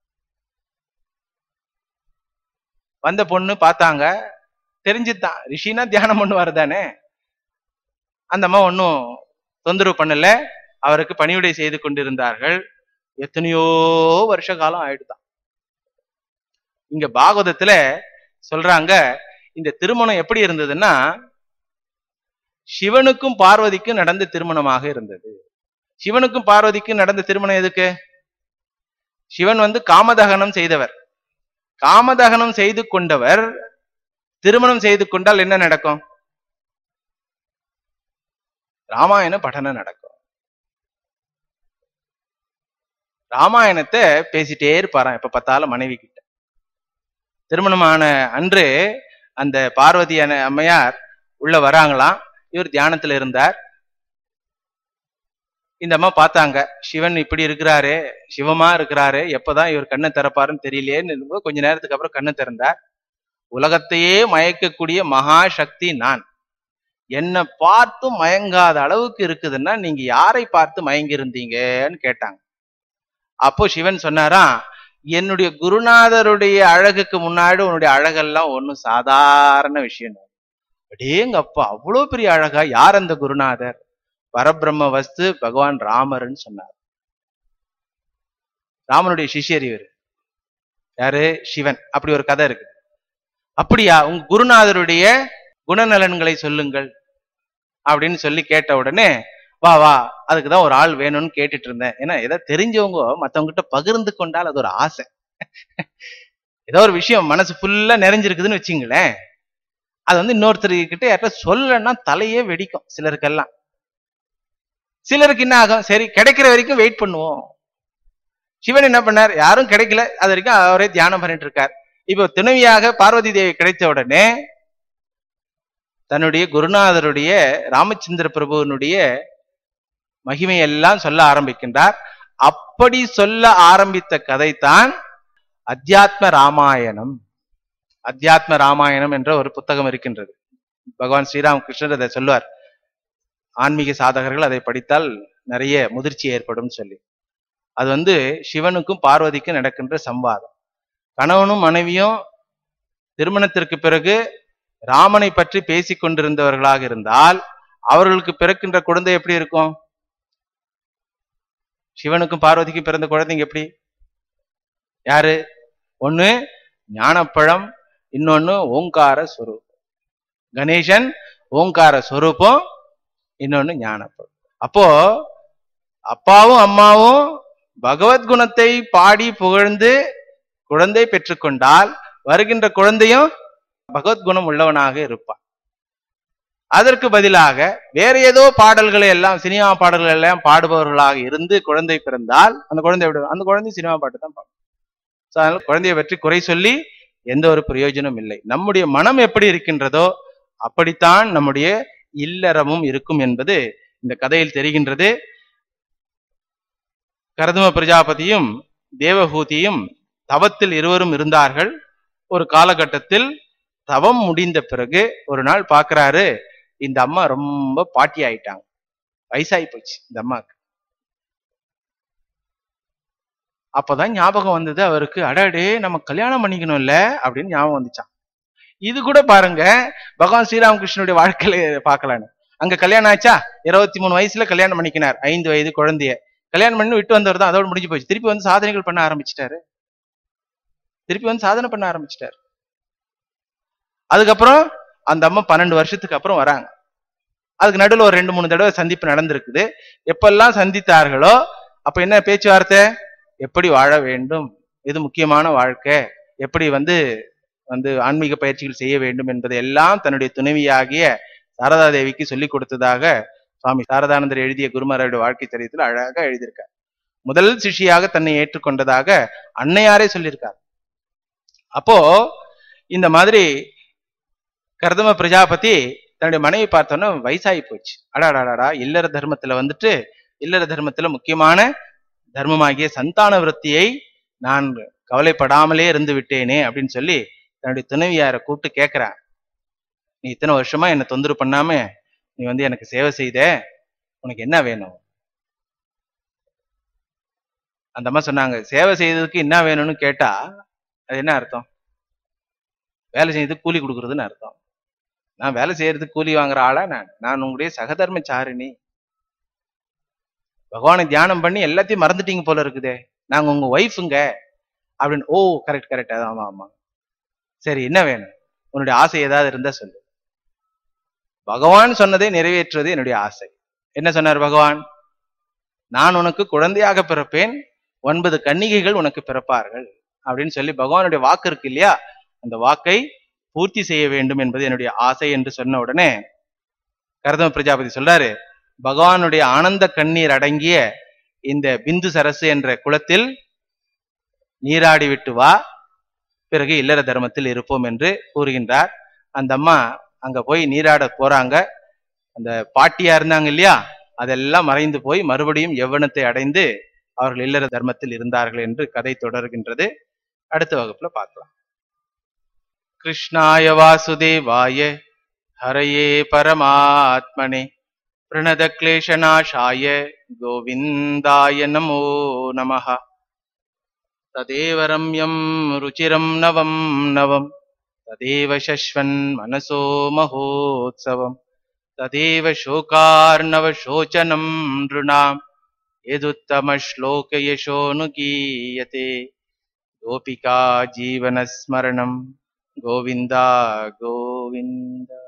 வந்த பொண்ணு பார்த்தாங்க தெரிஞ்சுதான் ரிஷினா தியானம் பண்ணுவார் தானே அந்த அம்மா ஒன்றும் தொந்தரவு பண்ணல அவருக்கு பணிவிடை செய்து கொண்டிருந்தார்கள் எத்தனையோ வருஷ காலம் ஆயிடுதான் இங்க பாகவதத்துல சொல்றாங்க இந்த திருமணம் எப்படி இருந்ததுன்னா சிவனுக்கும் பார்வதிக்கும் நடந்த திருமணமாக இருந்தது சிவனுக்கும் பார்வதிக்கும் நடந்த திருமணம் எதுக்கு சிவன் வந்து காமதகனம் செய்தவர் காமதகனம் செய்து கொண்டவர் திருமணம் செய்து கொண்டால் என்ன நடக்கும் ராமாயண படனம் நடக்கும் ராமாயணத்தை பேசிட்டே இருப்பாராம் எப்ப பார்த்தாலும் மனைவி கிட்ட திருமணமான அன்று அந்த பார்வதி அன- அம்மையார் உள்ள வராங்களாம் இவர் தியானத்துல இருந்தார் இந்த அம்மா பார்த்தாங்க சிவன் இப்படி இருக்கிறாரு சிவமா இருக்கிறாரு எப்பதான் இவர் கண்ணை திறப்பாருன்னு தெரியலையேன்னு கொஞ்ச நேரத்துக்கு அப்புறம் கண்ணை திறந்தார் உலகத்தையே மயக்கக்கூடிய மகா சக்தி நான் என்னை பார்த்து மயங்காத அளவுக்கு இருக்குதுன்னா நீங்க யாரை பார்த்து மயங்கி இருந்தீங்கன்னு கேட்டாங்க அப்போ சிவன் சொன்னாராம் என்னுடைய குருநாதருடைய அழகுக்கு முன்னாடி உன்னுடைய அழகெல்லாம் ஒன்றும் சாதாரண விஷயம் அடேங்கப்பா அவ்வளோ பெரிய அழகா யார் அந்த குருநாதர் பரபிரம்ம வஸ்து பகவான் ராமர்னு சொன்னார் ராமனுடைய சிஷ்யர் இவர் யாரு சிவன் அப்படி ஒரு கதை இருக்கு அப்படியா உங்க குருநாதருடைய குணநலன்களை சொல்லுங்கள் அப்படின்னு சொல்லி கேட்ட உடனே வா வா அதுக்கு தான் ஒரு ஆள் வேணும்னு கேட்டுட்டு இருந்தேன் ஏன்னா ஏதோ தெரிஞ்சவங்க மத்தவங்க கிட்ட பகிர்ந்து கொண்டால் அது ஒரு ஆசை ஏதோ ஒரு விஷயம் மனசு ஃபுல்லா நிறைஞ்சிருக்குதுன்னு வச்சுங்களேன் அது வந்து இன்னொருத்தர் கிட்ட யார்கிட்ட சொல்லலைன்னா தலையே வெடிக்கும் சிலருக்கெல்லாம் சிலருக்கு என்ன ஆகும் சரி கிடைக்கிற வரைக்கும் வெயிட் பண்ணுவோம் சிவன் என்ன பண்ணார் யாரும் கிடைக்கல அது வரைக்கும் அவரே தியானம் பண்ணிட்டு இருக்கார் இப்போ துணைவியாக பார்வதி தேவி கிடைத்த உடனே தன்னுடைய குருநாதருடைய ராமச்சந்திர பிரபுவனுடைய மகிமையெல்லாம் சொல்ல ஆரம்பிக்கின்றார் அப்படி சொல்ல ஆரம்பித்த கதைதான் அத்தியாத்ம ராமாயணம் அத்தியாத்ம ராமாயணம் என்ற ஒரு புத்தகம் இருக்கின்றது பகவான் ஸ்ரீராம் கிருஷ்ணர் அதை சொல்லுவார் ஆன்மீக சாதகர்கள் அதை படித்தால் நிறைய முதிர்ச்சி ஏற்படும் சொல்லி அது வந்து சிவனுக்கும் பார்வதிக்கும் நடக்கின்ற சம்வாதம் கணவனும் மனைவியும் திருமணத்திற்கு பிறகு ராமனை பற்றி பேசிக் கொண்டிருந்தவர்களாக இருந்தால் அவர்களுக்கு பிறக்கின்ற குழந்தை எப்படி இருக்கும் சிவனுக்கும் பார்வதிக்கும் பிறந்த குழந்தைங்க எப்படி யாரு ஒண்ணு ஞானப்பழம் இன்னொன்னு ஓங்கார ஸ்வரூபம் கணேசன் ஓங்கார ஸ்வரூபம் இன்னொன்னு ஞானப்பழம் அப்போ அப்பாவும் அம்மாவும் பகவத் குணத்தை பாடி புகழ்ந்து குழந்தை பெற்றுக்கொண்டால் வருகின்ற குழந்தையும் பகவத்குணம் உள்ளவனாக இருப்பான் அதற்கு பதிலாக வேற ஏதோ பாடல்களை எல்லாம் சினிமா பாடல்கள் எல்லாம் பாடுபவர்களாக இருந்து குழந்தை பிறந்தால் அந்த குழந்தை விட அந்த குழந்தை சினிமா பாட்டு தான் பாடும் So, அதனால குழந்தையை பற்றி குறை சொல்லி எந்த ஒரு பிரயோஜனம் இல்லை நம்முடைய மனம் எப்படி இருக்கின்றதோ அப்படித்தான் நம்முடைய இல்லறமும் இருக்கும் என்பது இந்த கதையில் தெரிகின்றது கரதும பிரஜாபதியும் தேவஹூதியும் தவத்தில் இருவரும் இருந்தார்கள் ஒரு காலகட்டத்தில் தவம் முடிந்த பிறகு ஒரு நாள் பார்க்கறாரு இந்த அம்மா ரொம்ப பாட்டி ஆயிட்டாங்க வயசாகி போச்சு இந்த அம்மாக்கு அப்பதான் ஞாபகம் வந்தது அவருக்கு அடடே நம்ம கல்யாணம் பண்ணிக்கணும்ல அப்படின்னு ஞாபகம் வந்துச்சான் இது கூட பாருங்க பகவான் ஸ்ரீராமகிருஷ்ணனுடைய வாழ்க்கையில பார்க்கலான்னு அங்க கல்யாணம் ஆச்சா இருபத்தி மூணு வயசுல கல்யாணம் பண்ணிக்கினார் ஐந்து வயது குழந்தைய கல்யாணம் பண்ணி விட்டு வந்தவர் தான் அதோட முடிஞ்சு போச்சு திருப்பி வந்து சாதனைகள் பண்ண ஆரம்பிச்சிட்டாரு திருப்பி வந்து சாதனை பண்ண ஆரம்பிச்சிட்டாரு அதுக்கப்புறம் அந்த அம்மா பன்னெண்டு வருஷத்துக்கு அப்புறம் வராங்க அதுக்கு நடுவில் ஒரு ரெண்டு மூணு தடவை சந்திப்பு நடந்திருக்குது எப்பெல்லாம் சந்தித்தார்களோ அப்ப என்ன பேச்சுவார்த்தை எப்படி வாழ வேண்டும் இது முக்கியமான வாழ்க்கை எப்படி வந்து வந்து ஆன்மீக பயிற்சிகள் செய்ய வேண்டும் என்பதை எல்லாம் தன்னுடைய துணைவியாகிய சாரதா தேவிக்கு சொல்லிக் கொடுத்ததாக சுவாமி சாரதானந்தர் எழுதிய குருமரோட வாழ்க்கை சரித்திரத்தில் அழகாக எழுதியிருக்கார் முதல் சிஷியாக தன்னை ஏற்றுக்கொண்டதாக அன்னையாரே சொல்லியிருக்கார் அப்போ இந்த மாதிரி கர்தம பிரஜாபதி தன்னுடைய மனைவி பார்த்தோன்னா வயசாகி போச்சு அடாடாடா இல்லற தர்மத்துல வந்துட்டு இல்லற தர்மத்துல முக்கியமான தர்மமாகிய சந்தான விருத்தியை நான் கவலைப்படாமலே இருந்து விட்டேனே அப்படின்னு சொல்லி தன்னுடைய துணைவியாரை கூப்பிட்டு கேட்கிறான் நீ இத்தனை வருஷமா என்னை தொந்தரவு பண்ணாம நீ வந்து எனக்கு சேவை செய்த உனக்கு என்ன வேணும் அந்த அம்மா சொன்னாங்க சேவை செய்ததுக்கு என்ன வேணும்னு கேட்டா அது என்ன அர்த்தம் வேலை செய்யறதுக்கு கூலி கொடுக்கறதுன்னு அர்த்தம் நான் வேலை செய்யறதுக்கு கூலி வாங்குற ஆளா நான் நான் உங்களுடைய சகதர்மச்சாரிணி பகவானை தியானம் பண்ணி எல்லாத்தையும் மறந்துட்டீங்க போல இருக்குதே நாங்க உங்க ஒய்ஃபுங்க அப்படின்னு ஓ கரெக்ட் கரெக்ட் ஆமா ஆமா சரி என்ன வேணும் உன்னுடைய ஆசை ஏதாவது இருந்தா சொல்லு பகவான் சொன்னதை நிறைவேற்றுவது என்னுடைய ஆசை என்ன சொன்னார் பகவான் நான் உனக்கு குழந்தையாக பிறப்பேன் ஒன்பது கன்னிகைகள் உனக்கு பிறப்பார்கள் அப்படின்னு சொல்லி பகவானுடைய வாக்கு இருக்கு இல்லையா அந்த வாக்கை பூர்த்தி செய்ய வேண்டும் என்பது என்னுடைய ஆசை என்று சொன்ன உடனே கரதம பிரஜாபதி சொல்றாரு பகவானுடைய ஆனந்த கண்ணீர் அடங்கிய இந்த பிந்து சரசு என்ற குளத்தில் நீராடி விட்டு வா பிறகு இல்லற தர்மத்தில் இருப்போம் என்று கூறுகின்றார் அந்த அம்மா அங்க போய் நீராட போறாங்க அந்த பாட்டியா இருந்தாங்க இல்லையா அதெல்லாம் மறைந்து போய் மறுபடியும் யவ்வனத்தை அடைந்து அவர்கள் இல்லற தர்மத்தில் இருந்தார்கள் என்று கதை தொடர்கின்றது அடுத்த வகுப்புல பார்க்கலாம் கிருஷ்ணாய வாசுதேவாய ஹரயே பரமாத்மனே प्रणतक्लेशनाशाय गोविन्दाय नमो नमः तदेव रम्यं रुचिरं नवं नवं तदेव शश्वन् मनसो महोत्सवम् तदेव शोकार्णवशोचनं नृणां यदुत्तमश्लोकयशोऽनुगीयते गोपिका जीवनस्मरणं गोविन्दा गोविन्द